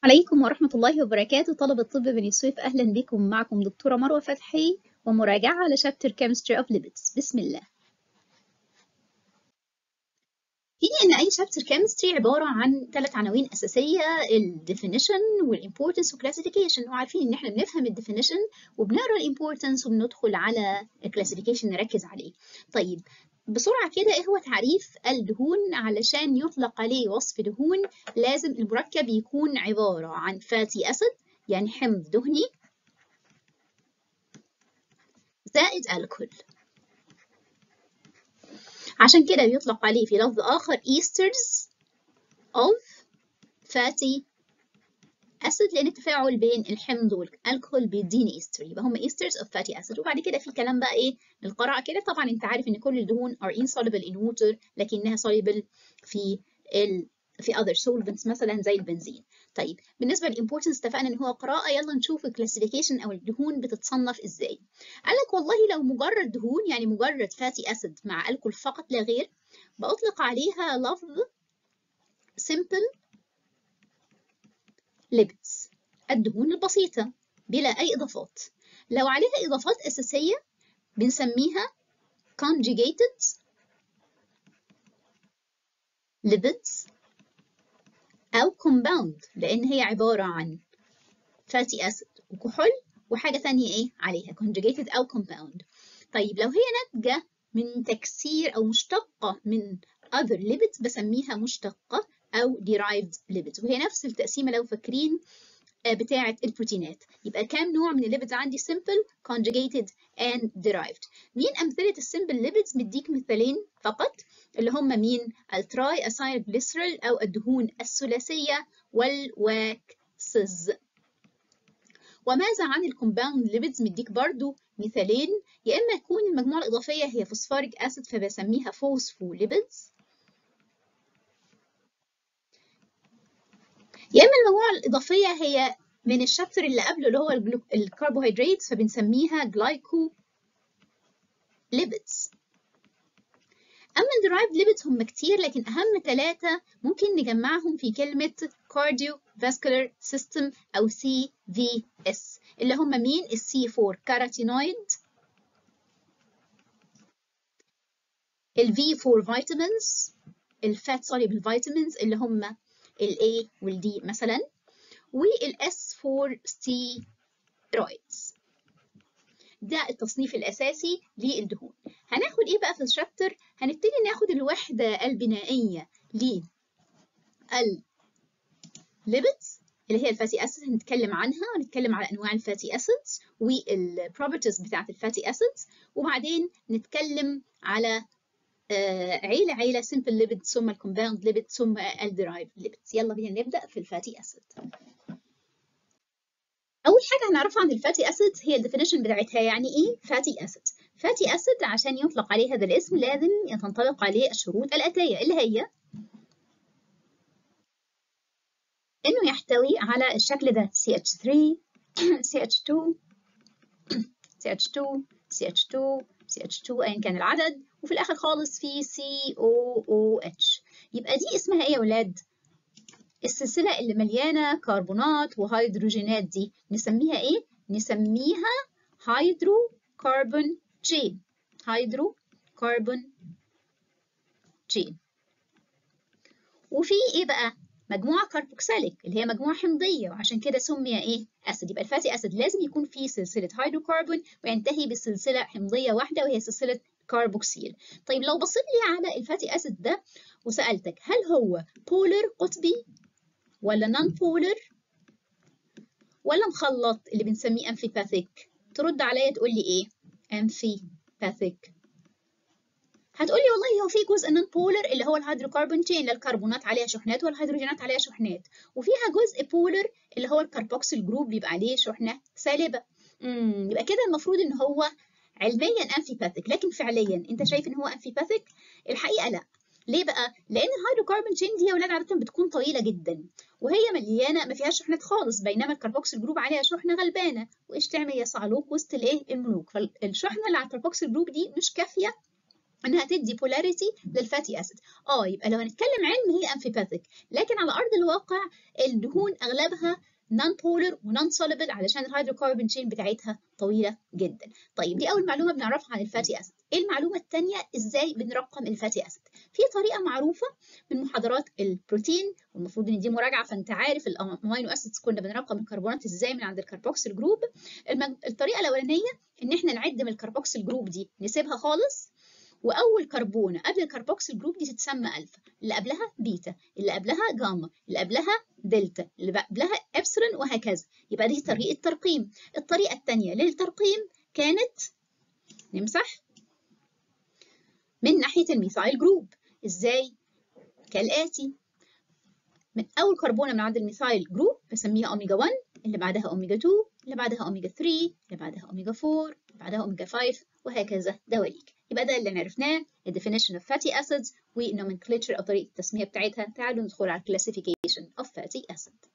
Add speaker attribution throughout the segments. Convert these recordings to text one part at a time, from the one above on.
Speaker 1: عليكم ورحمة الله وبركاته طلبة طب بني سويف أهلا بكم معكم دكتورة مروة فتحي ومراجعة على شابتر Chemistry of Lipids بسم الله في إن أي شابتر Chemistry عبارة عن ثلاث عناوين أساسية ال Definition وال Importance و Classification وعارفين إن إحنا بنفهم ال Definition وبنقرا ال Importance وبندخل على ال Classification نركز عليه طيب بسرعة كده إيه هو تعريف الدهون علشان يطلق عليه وصف دهون لازم المركب يكون عبارة عن فاتي أسيد يعني حمض دهني زائد الكحول عشان كده بيطلق عليه في لفظ آخر esters of fatty acid لأن التفاعل بين الحمض والالكحول بيديني استر يبقى هم esters of fatty acid وبعد كده في كلام بقى إيه القراءة كده طبعا أنت عارف إن كل الدهون are insoluble in water لكنها soluble في ال في other solvents مثلا زي البنزين طيب بالنسبة للimportance اتفقنا إن هو قراءة يلا نشوف الكلاسيفيكيشن أو الدهون بتتصنف إزاي قال لك والله لو مجرد دهون يعني مجرد فاتي أسيد مع الكحول فقط لا غير بأطلق عليها لفظ simple lipids الدهون البسيطة بلا أي إضافات لو عليها إضافات أساسية بنسميها conjugated lipids أو compound لأن هي عبارة عن fatty acid وكحول وحاجة تانية إيه عليها conjugated أو compound طيب لو هي ناتجة من تكسير أو مشتقة من other lipids بسميها مشتقة أو derived lipids وهي نفس التقسيمة لو فاكرين بتاعة البروتينات يبقى كام نوع من الليبيدز عندي simple conjugated and derived مين أمثلة السمبل ليبيدز مديك مثالين فقط اللي هم مين التراي أسايل جليسرول أو الدهون الثلاثية والواكسز وماذا عن الكومباوند ليبيدز مديك برضو مثالين يا إما تكون المجموعة الإضافية هي فوسفوريك أسيد فبسميها فوسفوليبيدز يا اما المجموعه الاضافيه هي من الشابتر اللي قبله اللي هو الكربوهيدرات فبنسميها جلايكو ليبيدز اما الدرايفد ليبيدز هم كتير لكن اهم ثلاثه ممكن نجمعهم في كلمه كارديو فاسكولار سيستم او سي في اس اللي هم مين السي 4 كاراتينويد الفي 4 فيتامينز الفات soluble فيتامينز اللي هم ال A وال D مثلا وال S4 steroids ده التصنيف الأساسي للدهون هناخد إيه بقى في الشابتر هنبتدي ناخد الوحدة البنائية للليبيدز اللي هي الفاتي أسيد هنتكلم عنها ونتكلم على أنواع الفاتي أسيدز والبروبرتيز بتاعة الفاتي أسيدز وبعدين نتكلم على عيلة عيلة simple ليبيد ثم الكومباوند ليبيد ثم الدرايف ليبيد يلا بينا نبدأ في الفاتي أسيد أول حاجة هنعرفها عن الفاتي أسيد هي الديفينيشن بتاعتها يعني إيه فاتي أسيد فاتي أسيد عشان يطلق عليه هذا الاسم لازم تنطبق عليه الشروط الآتية اللي هي إنه يحتوي على الشكل ده CH3 CH2 CH2 CH2 CH2 أيا كان العدد وفي الآخر خالص في COOH يبقى دي اسمها إيه يا ولاد؟ السلسلة اللي مليانة كربونات وهيدروجينات دي نسميها إيه؟ نسميها هيدرو كربون تشين هيدرو كربون تشين وفي إيه بقى؟ مجموعة كاربوكسيليك اللي هي مجموعة حمضية وعشان كده سمي إيه؟ أسيد يبقى الفاتي أسيد لازم يكون فيه سلسلة هيدروكربون وينتهي بسلسلة حمضية واحدة وهي سلسلة كاربوكسيل طيب لو بصيت لي على الفاتي أسيد ده وسألتك هل هو بولر قطبي ولا نون بولر ولا مخلط اللي بنسميه أمفيباثيك ترد عليا تقول لي إيه؟ أمفيباثيك هتقولي والله هو في جزء نون بولر اللي هو الهيدروكربون تشين اللي الكربونات عليها شحنات والهيدروجينات عليها شحنات وفيها جزء بولر اللي هو الكربوكسيل جروب بيبقى عليه شحنه سالبه امم يبقى كده المفروض ان هو علميا امفيباثيك لكن فعليا انت شايف ان هو امفيباثيك الحقيقه لا ليه بقى لان الهيدروكربون تشين دي يا ولاد عاده بتكون طويله جدا وهي مليانه ما فيهاش شحنات خالص بينما الكربوكسيل جروب عليها شحنه غلبانه وايش تعمل يا صعلوك وسط الايه الملوك فالشحنه اللي على الكربوكسيل جروب دي مش كافيه انها تدي بولاريتي للفاتي اسيد اه يبقى لو هنتكلم علم هي امفيباثيك لكن على ارض الواقع الدهون اغلبها نون بولر ونون سوليبل علشان الهيدروكربون تشين بتاعتها طويله جدا طيب دي اول معلومه بنعرفها عن الفاتي اسيد ايه المعلومه الثانيه ازاي بنرقم الفاتي اسيد في طريقه معروفه من محاضرات البروتين والمفروض ان دي مراجعه فانت عارف الامينو اسيدز كنا بنرقم الكربونات ازاي من عند الكربوكسيل جروب المج... الطريقه الاولانيه ان احنا نعد من الكربوكسيل جروب دي نسيبها خالص واول كربونه قبل الكربوكسيل جروب دي تتسمى الفا اللي قبلها بيتا اللي قبلها جاما اللي قبلها دلتا اللي قبلها ابسلون وهكذا يبقى دي طريقه ترقيم الطريقه الثانيه للترقيم كانت نمسح من ناحيه الميثايل جروب ازاي كالاتي من اول كربونه من عند الميثايل جروب بسميها اوميجا 1 اللي بعدها اوميجا 2 اللي بعدها اوميجا 3 اللي بعدها اوميجا 4 اللي بعدها اوميجا 5 وهكذا دواليك يبقى ده اللي عرفناه ال definition of fatty acids والnomenclature أو طريقة التسمية بتاعتها تعالوا ندخل على classification of fatty acid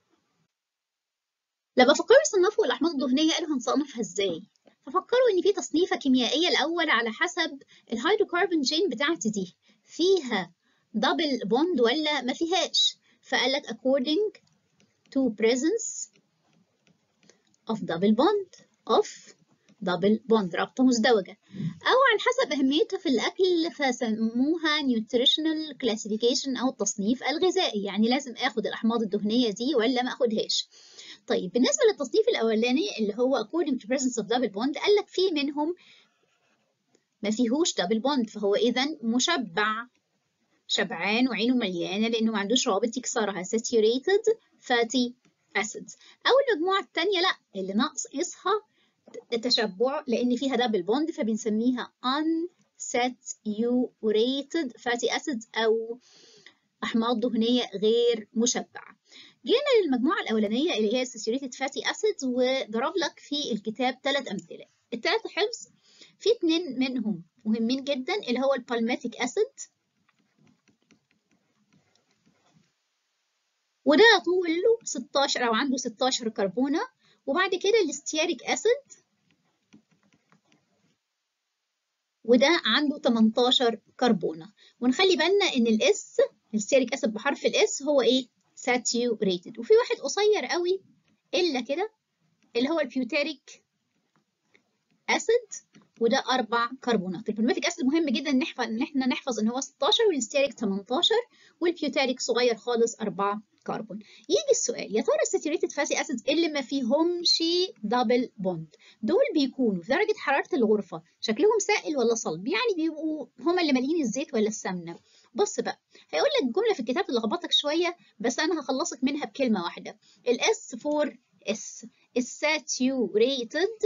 Speaker 1: لما فكروا يصنفوا الأحماض الدهنية قالوا هنصنفها إزاي؟ ففكروا إن في تصنيفة كيميائية الأول على حسب الهيدروكربون جين بتاعتي دي فيها دبل بوند ولا ما فيهاش فقال لك according to presence of double bond of دبل بوند رابطة مزدوجة أو على حسب أهميتها في الأكل فسموها nutritional classification أو التصنيف الغذائي يعني لازم آخد الأحماض الدهنية دي ولا ما أخدهاش طيب بالنسبة للتصنيف الأولاني اللي هو according to presence of double bond قال لك في منهم ما فيهوش دبل بوند فهو إذا مشبع شبعان وعينه مليانة لأنه ما عندوش روابط يكسرها saturated fatty acids أو المجموعة التانية لأ اللي ناقصها التشبع لأن فيها دبل بوند فبنسميها unsaturated fatty acids أو أحماض دهنية غير مشبعة. جينا للمجموعة الأولانية اللي هي saturated fatty acids وضرب لك في الكتاب ثلاث أمثلة. الثلاثة حفظ في اتنين منهم مهمين جدا اللي هو البالميتيك أسيد وده طوله 16 أو عنده 16 كربونة وبعد كده الاستياريك أسيد وده عنده 18 كربونة ونخلي بالنا ان الاس الستيريك اسيد بحرف الاس هو ايه ساتيوريتد وفي واحد قصير قوي الا كده اللي هو البيوتيريك اسيد وده اربع كربونات البروماتيك اسيد مهم جدا ان نحفظ ان احنا نحفظ ان هو 16 والستيريك 18 والبيوتيريك صغير خالص 4 كربون يجي السؤال يا ترى الساتوريتد فاتي اسيدز اللي ما فيهمش دبل بوند دول بيكونوا في درجه حراره الغرفه شكلهم سائل ولا صلب يعني بيبقوا هما اللي مالين الزيت ولا السمنه بص بقى هيقول لك جمله في الكتاب تلخبطك شويه بس انا هخلصك منها بكلمه واحده الاس 4 اس الساتوريتد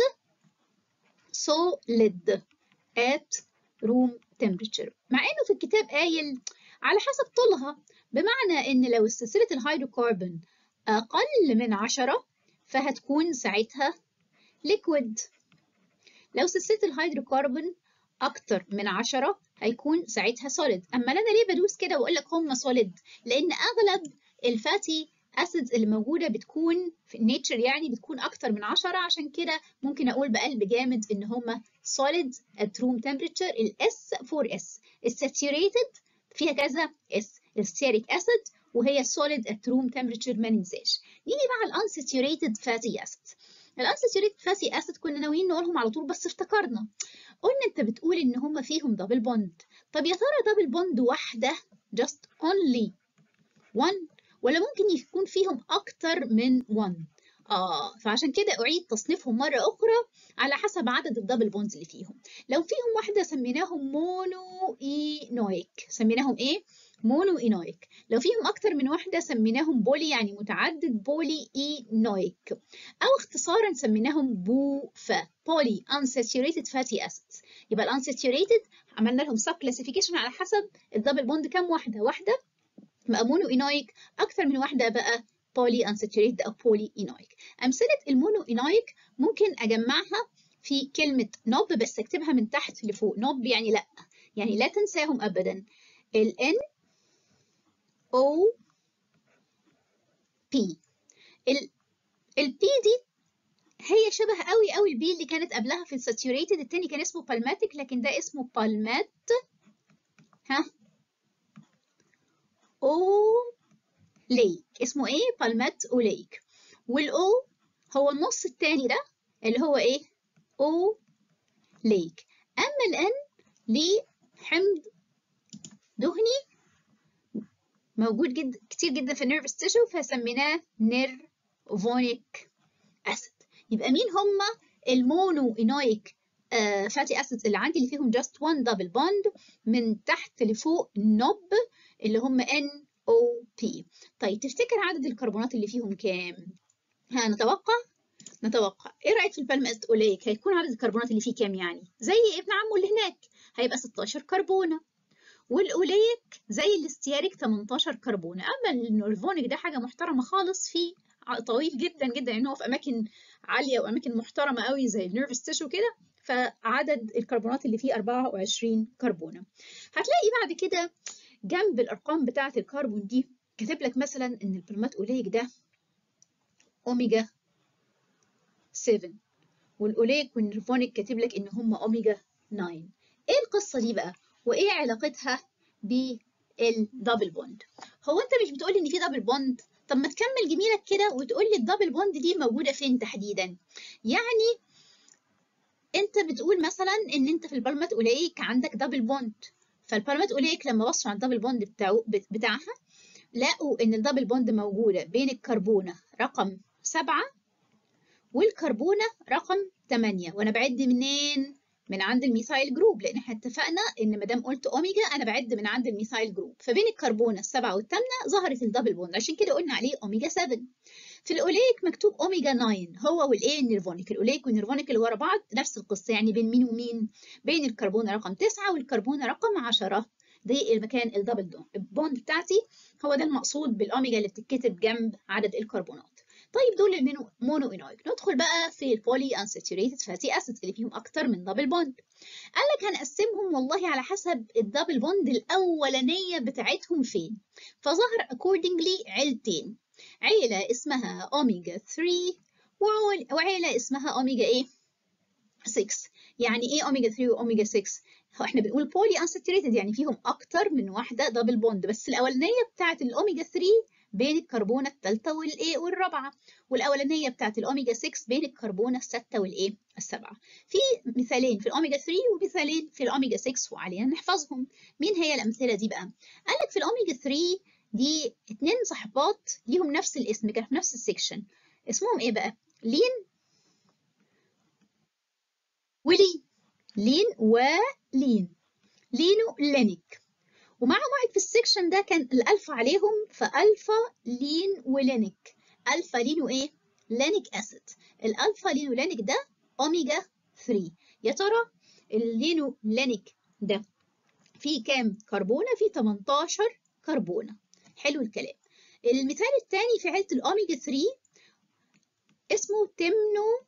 Speaker 1: solid at room temperature مع انه في الكتاب قايل على حسب طولها بمعنى ان لو سلسلة الهيدروكربون اقل من 10 فهتكون ساعتها liquid لو سلسلة الهيدروكربون اكتر من 10 هيكون ساعتها solid اما انا ليه بدوس كده واقول لك هم solid لان اغلب الفاتي اسيدز اللي موجوده بتكون في النيتشر يعني بتكون اكتر من 10 عشان كده ممكن اقول بقلب جامد ان هم solid at room temperature الاس 4s الساتوريتد فيها كذا اس الستيريك اسيد وهي solid at room temperature ما ننساش نيجي بقى الانساتوريتد فاتي اسيد الانساتوريتد فاتي اسيد كنا ناويين نقولهم على طول بس افتكرنا قلنا انت بتقول ان هم فيهم دبل بوند طب يا ترى دبل بوند واحده just only one ولا ممكن يكون فيهم أكتر من 1 آه فعشان كده أعيد تصنيفهم مرة أخرى على حسب عدد الدبل بونز اللي فيهم لو فيهم واحدة سميناهم مونو إينويك سميناهم إيه؟ مونو إينويك لو فيهم أكتر من واحدة سميناهم بولي يعني متعدد بولي إينويك أو اختصارا سميناهم بوفا بولي unsaturated fatty acids يبقى الانساتوريتد عملنا لهم سب كلاسيفيكيشن على حسب الدبل بوند كام واحدة واحدة بقى مونو إينويك أكتر من واحدة بقى بولي أنساتوريتد أو بولي إينويك أمثلة المونو إينويك ممكن أجمعها في كلمة نوب بس أكتبها من تحت لفوق نوب يعني لأ يعني لا تنساهم أبدا ال N O P ال ال P دي هي شبه قوي قوي البي اللي كانت قبلها في الساتيوريتد التاني كان اسمه بالماتيك لكن ده اسمه بالمات ها او ليك اسمه ايه بالمات اوليك والاو هو النص التاني ده اللي هو ايه او ليك اما الان ليه حمض دهني موجود جد كتير جدا في النيرفس تيشو فسميناه نيرفونيك اسيد يبقى مين هما المونو انويك فاتي اسيدز اللي عندي اللي فيهم just one double bond من تحت لفوق نوب اللي هم NOP طيب تفتكر عدد الكربونات اللي فيهم كام؟ هنتوقع نتوقع ايه رايك في البالمات اوليك هيكون عدد الكربونات اللي فيه كام يعني زي ابن عمه اللي هناك هيبقى 16 كربونه والاوليك زي الاستياريك 18 كربونه اما النورفونيك ده حاجه محترمه خالص فيه طويل جدا جدا ان هو في اماكن عاليه واماكن محترمه قوي زي النيرفس تيشو كده فعدد الكربونات اللي فيه 24 كربونه هتلاقي بعد كده جنب الارقام بتاعه الكربون دي كاتب لك مثلا ان البالمات اوليك ده اوميجا 7 والاوليك والنيرفونيك كاتب لك ان هم اوميجا 9 ايه القصه دي بقى وايه علاقتها بالدبل بوند هو انت مش بتقولي ان في دبل بوند طب ما تكمل جميلك كده وتقول لي الدبل بوند دي موجوده فين تحديدا يعني انت بتقول مثلا ان انت في البالمات اوليك عندك دبل بوند فالبالمات اوليك لما بصوا على الدبل بوند بتاعه بتاعها لقوا ان الدبل بوند موجوده بين الكربونه رقم 7 والكربونه رقم 8 وانا بعد منين من عند الميثايل جروب لان احنا اتفقنا ان ما دام قلت اوميجا انا بعد من عند الميثايل جروب فبين الكربونه السبعه والثامنه ظهرت الدبل بوند عشان كده قلنا عليه اوميجا 7 في الاوليك مكتوب اوميجا 9 هو والايه النيرفونيك الاوليك والنيرفونيك اللي ورا بعض نفس القصه يعني بين مين ومين بين الكربونه رقم 9 والكربونه رقم 10 ده المكان الدبل بوند بتاعتي هو ده المقصود بالاوميجا اللي بتتكتب جنب عدد الكربونات طيب دول المونو انويك ندخل بقى في البولي انساتوريتد فاتي اسيدز اللي فيهم اكتر من دبل بوند قال لك هنقسمهم والله على حسب الدبل بوند الاولانيه بتاعتهم فين فظهر accordingly عيلتين عيله اسمها اوميجا 3 وعيله اسمها اوميجا ايه 6 يعني ايه اوميجا 3 واوميجا 6 هو احنا بنقول بولي انساتوريتد يعني فيهم اكتر من واحده دبل بوند بس الاولانيه بتاعت الاوميجا 3 بين الكربونة الثالثة والإيه والرابعة والأولانية بتاعت الأوميجا 6 بين الكربونة الستة والإيه السبعة في مثالين في الأوميجا 3 ومثالين في الأوميجا 6 وعلينا نحفظهم مين هي الأمثلة دي بقى؟ قال لك في الأوميجا 3 دي اتنين صحبات ليهم نفس الاسم كانوا في نفس السكشن اسمهم إيه بقى؟ لين ولين لين ولين لينو لينيك ومعهم واحد في السكشن ده كان الالفا عليهم فالفا لين ولينيك الفا لين وايه لينيك اسيد الالفا لين ولينيك ده اوميجا 3 يا ترى اللينو لينيك ده فيه كام كربونه فيه 18 كربونه حلو الكلام المثال الثاني في عيله الاوميجا 3 اسمه تمنو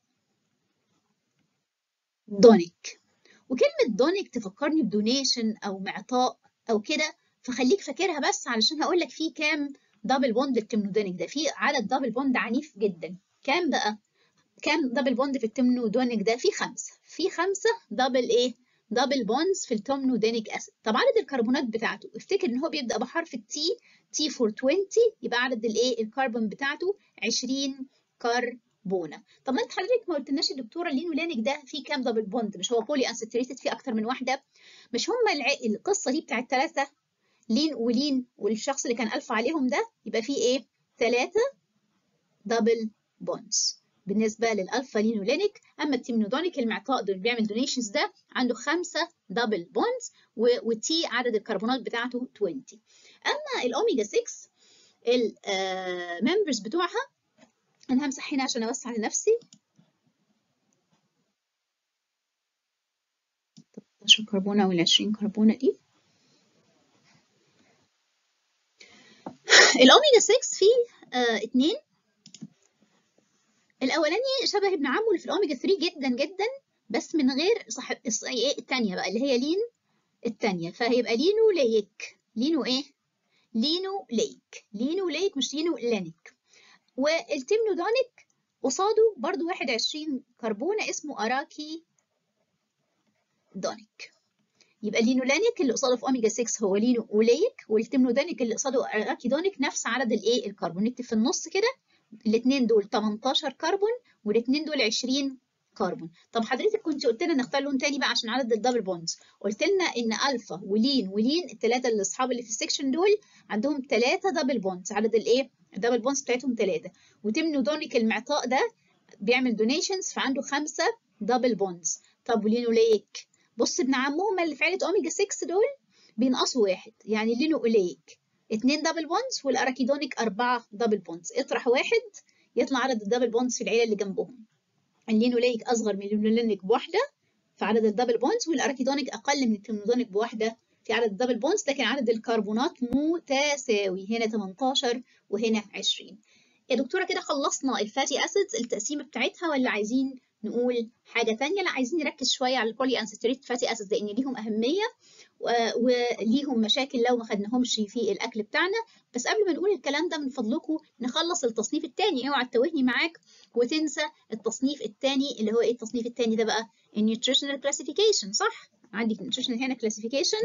Speaker 1: دونيك وكلمه دونيك تفكرني بدونيشن او معطاء او كده فخليك فاكرها بس علشان هقول لك فيه كام دبل بوند التمنودونيك ده في عدد دبل بوند عنيف جدا كام بقى كام دبل بوند في التمنودونيك ده في خمسة في خمسة دبل ايه دبل بوندز في التمنودونيك اسيد طب عدد الكربونات بتاعته افتكر ان هو بيبدا بحرف التي تي فور 20 يبقى عدد الايه الكربون بتاعته 20 كربونه طب ما انت حضرتك ما قلتلناش الدكتوره اللينولانيك ده فيه كام دبل بوند مش هو بولي انساتوريتد فيه اكتر من واحده مش هما الع... القصه دي بتاعت ثلاثه لين ولين والشخص اللي كان الفا عليهم ده يبقى فيه ايه ثلاثه دبل بوندز بالنسبه للالفا لينولينيك اما التيمنودونيك المعطاء اللي بيعمل دونيشنز ده عنده خمسه دبل بوندز والتي عدد الكربونات بتاعته 20 اما الاوميجا 6 الممبرز بتوعها انا همسح هنا عشان اوسع لنفسي 13 كربونه وال 20 كربونه دي الاوميجا 6 فيه آه اتنين الاولاني شبه ابن عمه اللي في الاوميجا 3 جدا جدا بس من غير صاحب ايه الثانيه بقى اللي هي لين الثانيه فهيبقى لينو ليك لينو ايه لينو ليك لينو ليك مش لينو لانيك والتمنودونيك قصاده برضو 21 كربونة اسمه أراكي دونيك يبقى اللينولانيك اللي قصاده في اوميجا 6 هو لينو اوليك والتمنودانيك اللي قصاده اراكيدونيك نفس عدد الايه الكربون نكتب في النص كده الاثنين دول 18 كربون والاثنين دول 20 كربون طب حضرتك كنت قلت لنا نختار لون تاني بقى عشان عدد الدبل بوندز قلت لنا ان الفا ولين ولين الثلاثه اللي اصحاب اللي في السكشن دول عندهم ثلاثه دبل بوندز عدد الايه الدبل بوندز بتاعتهم ثلاثه وتمنودونيك المعطاء ده بيعمل دونيشنز فعنده خمسه دبل بوندز طب ولينوليك بص ابن عمهم اللي في عيله اوميجا 6 دول بينقصوا واحد يعني اللينوليك اتنين دبل بوندز والاراكيدونيك اربعه دبل بوندز اطرح واحد يطلع عدد الدبل بوندز في العيله اللي جنبهم اللينوليك اصغر من اللينولينيك بواحده في عدد الدبل بوندز والاراكيدونيك اقل من التمنودونيك بواحده في عدد الدبل بوندز لكن عدد الكربونات متساوي هنا 18 وهنا 20 يا دكتوره كده خلصنا الفاتي اسيدز التقسيمه بتاعتها ولا عايزين نقول حاجه ثانيه لا عايزين نركز شويه على البولي انساتوريت فاتي اسيدز لان ليهم اهميه وليهم مشاكل لو ما خدناهمش في الاكل بتاعنا بس قبل ما نقول الكلام ده من فضلكم نخلص التصنيف الثاني اوعى تتوهني معاك وتنسى التصنيف الثاني اللي هو ايه التصنيف الثاني ده بقى النيوتريشنال كلاسيفيكيشن صح عندي نيوتريشنال هنا كلاسيفيكيشن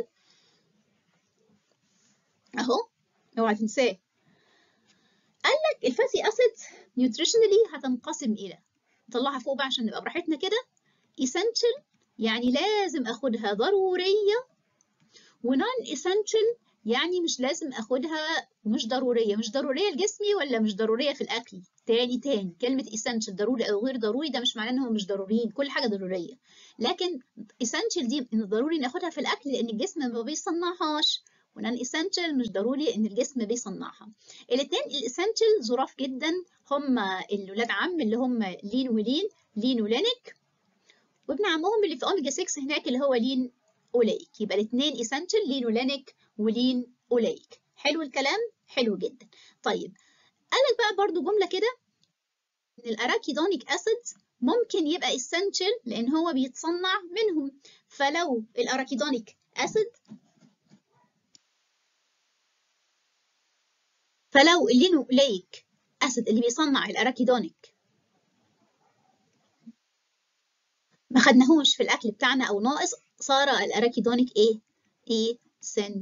Speaker 1: اهو اوعى تنساه قال لك الفاتي اسيد نيوتريشنالي هتنقسم الى نطلعها فوق بقى عشان نبقى براحتنا كده essential يعني لازم اخدها ضروريه ونون essential يعني مش لازم اخدها مش ضروريه مش ضروريه لجسمي ولا مش ضروريه في الاكل تاني تاني كلمه essential ضروري او غير ضروري ده مش معناه انهم مش ضروريين كل حاجه ضروريه لكن essential دي ان ضروري ناخدها في الاكل لان الجسم ما بيصنعهاش ونان essential مش ضروري ان الجسم بيصنعها الاثنين الاسنشال ظراف جدا هم الولاد عم اللي هم لين ولين لين ولينك وابن عمهم اللي في اوميجا 6 هناك اللي هو لين اوليك يبقى الاثنين اسنشال لين ولينك ولين اوليك حلو الكلام حلو جدا طيب قال لك بقى برضو جمله كده ان الاراكيدونيك اسيد ممكن يبقى اسنشال لان هو بيتصنع منهم فلو الاراكيدونيك اسيد فلو اللينوليك اسيد اللي بيصنع الاراكيدونيك ما خدناهوش في الاكل بتاعنا او ناقص صار الاراكيدونيك ايه ايه سن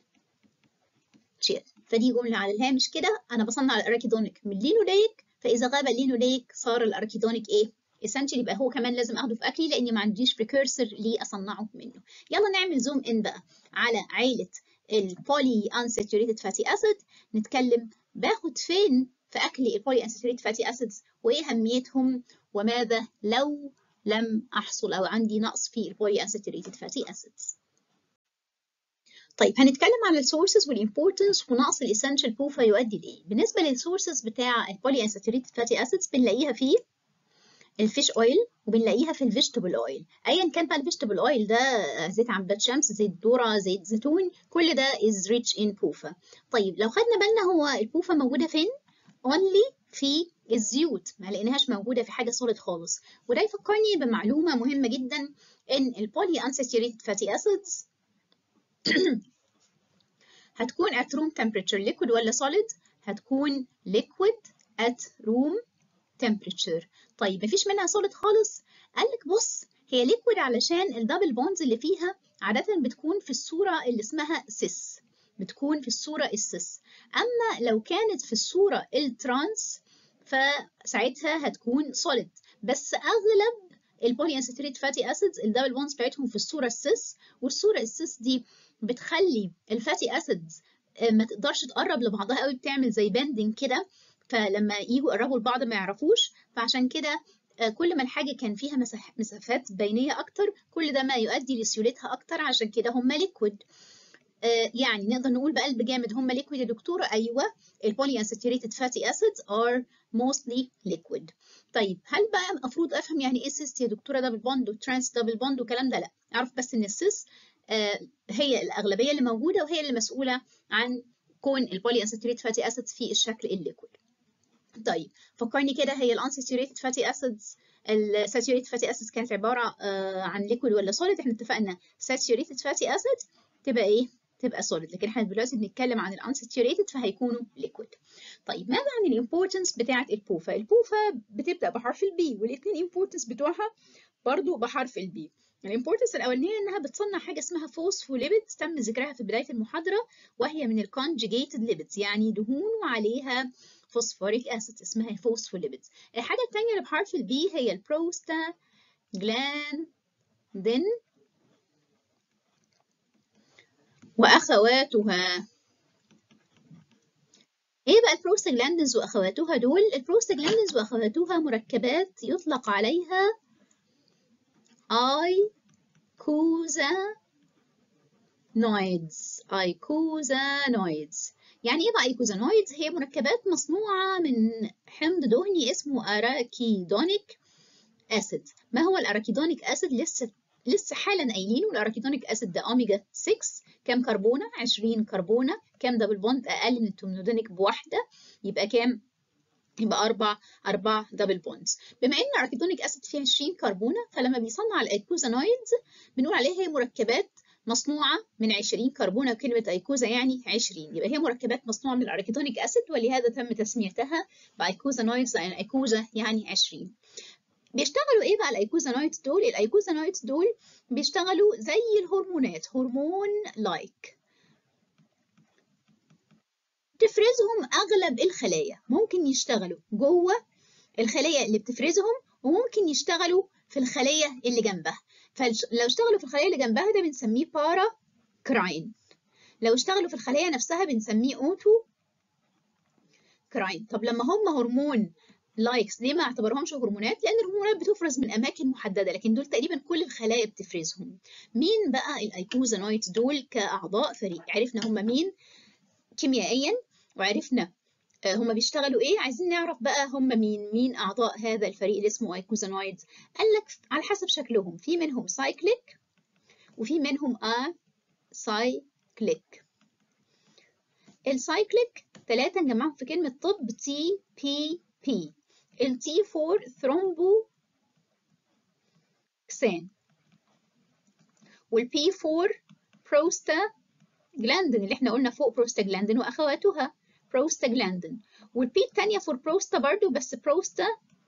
Speaker 1: شيل فدي جمله على الهامش كده انا بصنع الاراكيدونيك من اللينوليك فاذا غاب اللينوليك صار الاراكيدونيك ايه essentially يبقى هو كمان لازم اخده في اكلي لاني ما عنديش precursor ليه اصنعه منه يلا نعمل زوم ان بقى على عيله البولي unsaturated fatty acid نتكلم باخد فين في أكلي البولي unsaturated fatty acids وإيه أهميتهم وماذا لو لم أحصل أو عندي نقص في البولي unsaturated fatty acids طيب هنتكلم على السورسز والimportance ونقص الاسنشال بوفا يؤدي لإيه بالنسبة للسورسز بتاع البولي unsaturated fatty acids بنلاقيها في الفيش اويل وبنلاقيها في الفيجيتابل اويل ايا كان بقى الفيجيتابل اويل ده زيت عنبات شمس زيت ذره زيت زيتون كل ده is rich in بوفا طيب لو خدنا بالنا هو البوفا موجوده فين only في الزيوت ما لقيناهاش موجوده في حاجه سوليد خالص وده يفكرني بمعلومه مهمه جدا ان البولي unsaturated fatty acids هتكون at room temperature liquid ولا solid هتكون liquid at room temperature طيب مفيش منها سوليد خالص قال لك بص هي ليكويد علشان الدبل بونز اللي فيها عادة بتكون في الصورة اللي اسمها سيس بتكون في الصورة السيس أما لو كانت في الصورة الترانس فساعتها هتكون سوليد بس أغلب البولي انساتوريت فاتي اسيدز الدبل بونز بتاعتهم في الصورة السيس والصورة السيس دي بتخلي الفاتي اسيدز ما تقدرش تقرب لبعضها قوي بتعمل زي بندنج كده فلما يجوا يقربوا لبعض ما يعرفوش فعشان كده كل ما الحاجة كان فيها مسافات بينية أكتر كل ده ما يؤدي لسيولتها أكتر عشان كده هم ليكويد يعني نقدر نقول بقلب جامد هم ليكويد يا دكتورة أيوة البولي unsaturated fatty acids are mostly liquid طيب هل بقى المفروض أفهم يعني إيه سيس يا دكتورة دبل بوند وترانس دبل بوند والكلام ده لأ أعرف بس إن السيس هي الأغلبية اللي موجودة وهي اللي مسؤولة عن كون البولي unsaturated fatty acids في الشكل الليكويد طيب فكرني كده هي الانساتوريتد فاتي اسيدز الساتوريتد فاتي اسيدز كانت عباره عن ليكويد ولا سوليد احنا اتفقنا ساتوريتد فاتي اسيد تبقى ايه تبقى solid لكن احنا دلوقتي بنتكلم عن الانساتوريتد فهيكونوا liquid طيب ماذا عن الامبورتنس بتاعه البوفا البوفا بتبدا بحرف البي والاثنين امبورتنس بتوعها برضو بحرف البي الامبورتنس الاولانيه انها بتصنع حاجه اسمها فوسفوليبيدز تم ذكرها في بدايه المحاضره وهي من الكونجيجيتد ليبيدز يعني دهون وعليها فوسفوريك اسيد اسمها فوسفوليبيدز الحاجه الثانيه اللي بحرف البي هي البروستا جلاندين واخواتها ايه بقى البروستاجلاندينز واخواتها دول البروستاجلاندينز واخواتها مركبات يطلق عليها ايكوزانويدز ايكوزانويدز يعني ايه بقى ايكوزانويدز هي مركبات مصنوعه من حمض دهني اسمه اراكيدونيك اسيد ما هو الاراكيدونيك اسيد لسه لسه حالا قايلينه الاراكيدونيك اسيد ده اوميجا 6 كام كربونه 20 كربونه كام دبل بوند اقل من التومنودينيك بواحده يبقى كام يبقى أربع أربع دبل بوندز بما إن الأراكيدونيك أسيد فيه 20 كربونة فلما بيصنع الأيكوزانويدز بنقول عليها هي مركبات مصنوعة من 20 كربونة وكلمة أيكوزا يعني 20 يبقى هي مركبات مصنوعة من الأراكيدونيك أسيد ولهذا تم تسميتها بأيكوزانويدز يعني أيكوزا يعني 20 بيشتغلوا ايه بقى الايكوزانويدز دول الايكوزانويدز دول بيشتغلوا زي الهرمونات هرمون لايك تفرزهم اغلب الخلايا ممكن يشتغلوا جوه الخليه اللي بتفرزهم وممكن يشتغلوا في الخليه اللي جنبها فلو اشتغلوا في الخليه اللي جنبها ده بنسميه بارا كراين لو اشتغلوا في الخليه نفسها بنسميه اوتو كراين طب لما هم هرمون لايكس ليه ما اعتبرهمش هرمونات لان الهرمونات بتفرز من اماكن محدده لكن دول تقريبا كل الخلايا بتفرزهم مين بقى الايكوزانويدز دول كاعضاء فريق عرفنا هم مين كيميائيا وعرفنا هم بيشتغلوا ايه عايزين نعرف بقى هم مين مين اعضاء هذا الفريق اللي اسمه ايكوزانويدز قال لك على حسب شكلهم في منهم سايكليك وفي منهم ا سايكليك السايكليك ثلاثة نجمعهم في كلمة طب تي بي بي ال T4 ثرومبو كسان وال P4 بروستا جلاندين اللي احنا قلنا فوق بروستاجلاندين واخواتها بروستاجلاندين والبي الثانيه فور بروستا برضو بس بروستا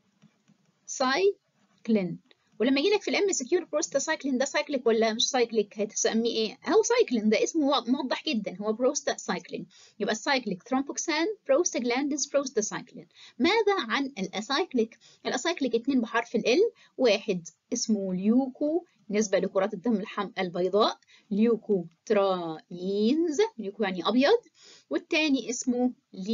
Speaker 1: سايكلين ولما يجي لك في الام سكيور بروستا سايكلين ده سايكليك ولا مش سايكليك هتسميه ايه هو سايكلين ده اسمه موضح جدا هو بروستا سايكلين يبقى السايكليك ثرومبوكسان بروستاجلاندينز بروستا سايكلين ماذا عن الاسايكليك الاسايكليك اتنين بحرف ال واحد اسمه ليوكو بالنسبة لكرات الدم الحم البيضاء ليوكو تراينز ليوكو يعني أبيض والتاني اسمه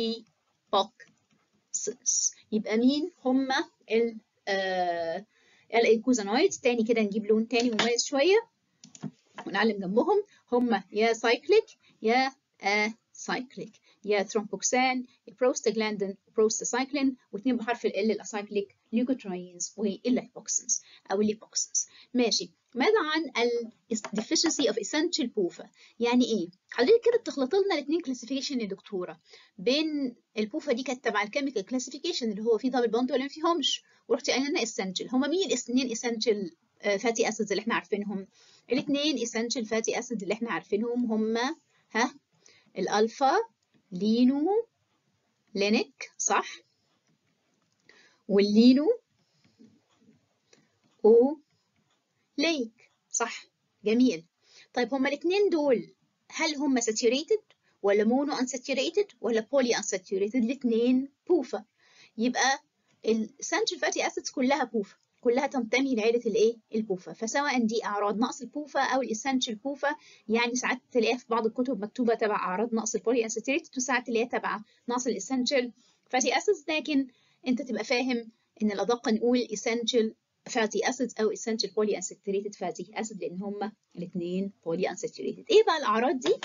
Speaker 1: ليبوكسس يبقى مين هما ال آه الايكوزانويدز تاني كده نجيب لون تاني مميز شوية ونعلم جنبهم هما يا سايكليك يا اسايكليك يا ثرومبوكسان البروستاجلاندين بروستاسايكلين واثنين بحرف ال الاسايكليك ليوكوتراينز والليبوكسنز او الليبوكسنز ماشي ماذا عن ال deficiency of essential بوفا يعني ايه حضرتك كده بتخلط لنا الاثنين كلاسيفيكيشن يا دكتوره بين البوفا دي كانت تبع الكيميكال كلاسيفيكيشن اللي هو فيه دبل بوند ولا ما فيهمش ورحتي قايله لنا essential هما مين الاثنين essential فاتي اسيدز اللي احنا عارفينهم الاثنين essential فاتي اسيدز اللي احنا عارفينهم هما ها الالفا لينو لينيك صح واللينو او ليك صح جميل طيب هما الاثنين دول هل هما ساتوريتد ولا مونو انساتوريتد ولا بولي انساتوريتد الاثنين بوفا يبقى السانشال فاتي اسيدز كلها بوفا كلها تنتمي لعيله الايه البوفا فسواء دي اعراض نقص البوفا او الاسنشال بوفا يعني ساعات تلاقيها في بعض الكتب مكتوبه تبع اعراض نقص البولي انساتوريتد وساعات تلاقيها تبع نقص الاسنشال فاتي اسيدز لكن انت تبقى فاهم ان الادق نقول essential fatty acids او essential polyunsaturated fatty acid لان هما الاثنين polyunsaturated ايه بقى الاعراض دي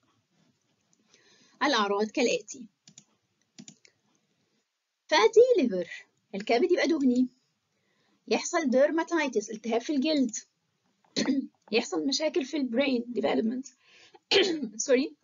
Speaker 1: الاعراض كالاتي fatty liver الكبد يبقى دهني يحصل dermatitis التهاب في الجلد يحصل مشاكل في البرين development سوري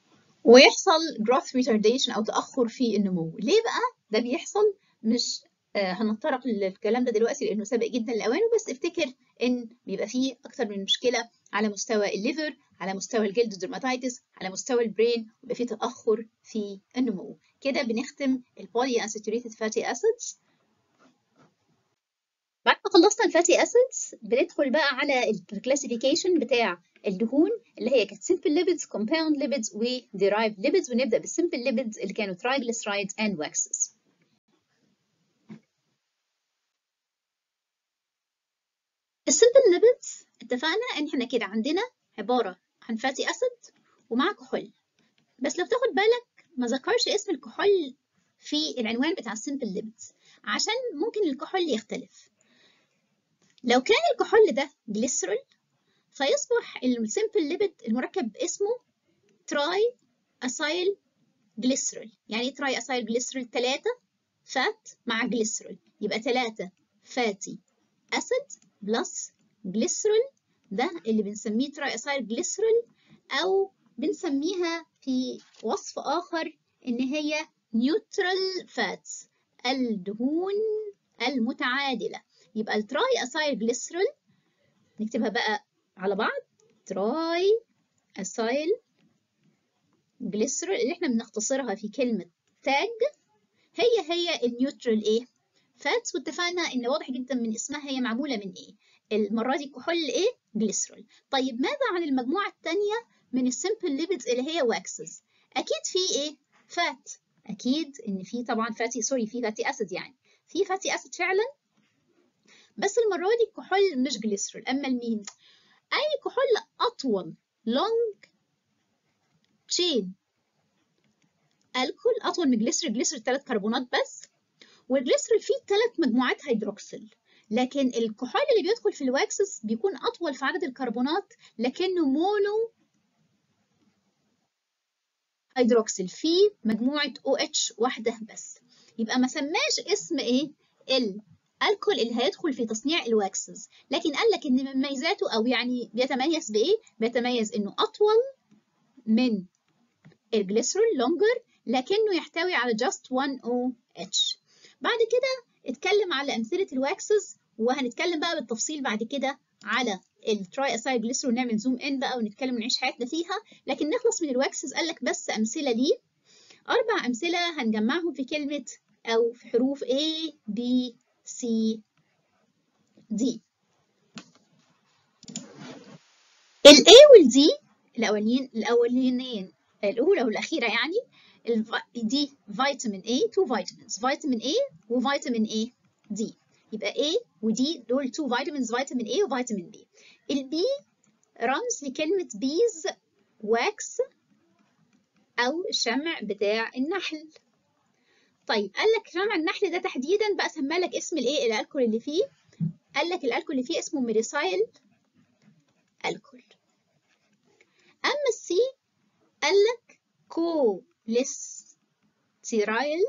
Speaker 1: ويحصل growth retardation او تاخر في النمو ليه بقى ده بيحصل مش آه هنتطرق للكلام ده دلوقتي لانه سابق جدا لاوانه بس افتكر ان بيبقى فيه اكتر من مشكله على مستوى الليفر على مستوى الجلد درماتيتس على مستوى البرين ويبقى فيه تاخر في النمو كده بنختم البولي انساتوريتد فاتي اسيدز بعد ما خلصنا الفاتي اسيدز بندخل بقى على الكلاسيفيكيشن بتاع الدهون اللي هي كانت simple lipids, compound lipids و derived lipids ونبدأ بالsimple lipids اللي كانوا triglycerides and waxes. الsimple lipids اتفقنا ان احنا كده عندنا عبارة عن فاتي اسيد ومع كحول بس لو تاخد بالك ما ذكرش اسم الكحول في العنوان بتاع السمبل lipids عشان ممكن الكحول يختلف لو كان الكحول ده جليسرول فيصبح السمبل ليبيد المركب اسمه تراي اسايل جليسرول يعني ايه تراي اسايل جليسرول 3 فات مع جليسرول يبقى 3 فاتي اسيد بلس جليسرول ده اللي بنسميه تراي اسايل جليسرول او بنسميها في وصف اخر ان هي نيوترال فاتس الدهون المتعادله يبقى التراي اسايل جليسرول نكتبها بقى على بعض تراي اسايل جليسرول اللي احنا بنختصرها في كلمة تاج هي هي النيوترال ايه فاتس واتفقنا ان واضح جدا من اسمها هي معمولة من ايه المرة دي كحول ايه جليسرول طيب ماذا عن المجموعة التانية من السمبل ليبيدز اللي هي واكسز اكيد في ايه فات اكيد ان في طبعا فاتي سوري في فاتي اسيد يعني في فاتي اسيد فعلا بس المرة دي الكحول مش جليسرول اما المين أي كحول أطول long chain الكحول أطول من جليسرول جليسرول ثلاث كربونات بس والجليسرول فيه ثلاث مجموعات هيدروكسيل لكن الكحول اللي بيدخل في الواكسس بيكون أطول في عدد الكربونات لكنه مونو هيدروكسيل فيه مجموعة OH واحدة بس يبقى ما سماش اسم إيه ال الكحول اللي هيدخل في تصنيع الواكسز لكن قال لك ان من مميزاته او يعني بيتميز بايه بيتميز انه اطول من الجليسرول لونجر لكنه يحتوي على just 1 OH بعد كده اتكلم على امثله الواكسز وهنتكلم بقى بالتفصيل بعد كده على التراي اسايل جليسرول نعمل زوم ان بقى ونتكلم ونعيش حياتنا فيها لكن نخلص من الواكسز قال لك بس امثله ليه اربع امثله هنجمعهم في كلمه او في حروف A B C D ال A وال D الأولين الأولينين الأولى والأخيرة يعني دي فيتامين A تو فيتامينز فيتامين A وفيتامين A D يبقى A و D دول تو فيتامينز فيتامين A وفيتامين B ال B رمز لكلمة بيز واكس أو الشمع بتاع النحل طيب قال لك شمع النحل ده تحديدا بقى سمى لك اسم الايه الالكول اللي فيه قال لك الالكول اللي فيه اسمه ميريسايل الكول اما السي قال لك كوليستيرايل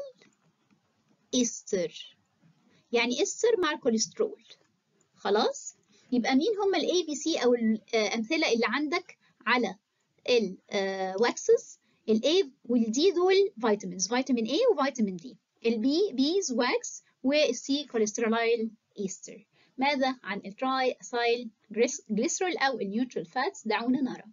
Speaker 1: استر يعني استر مع الكوليسترول خلاص يبقى مين هم الاي بي سي او الامثله اللي عندك على الواكسز الاي والدي دول فيتامينز فيتامين A وفيتامين D البي بيز واكس والسي كوليسترولايل ايستر ماذا عن التراي اسايل جليسرول او النيوترال فاتس دعونا نرى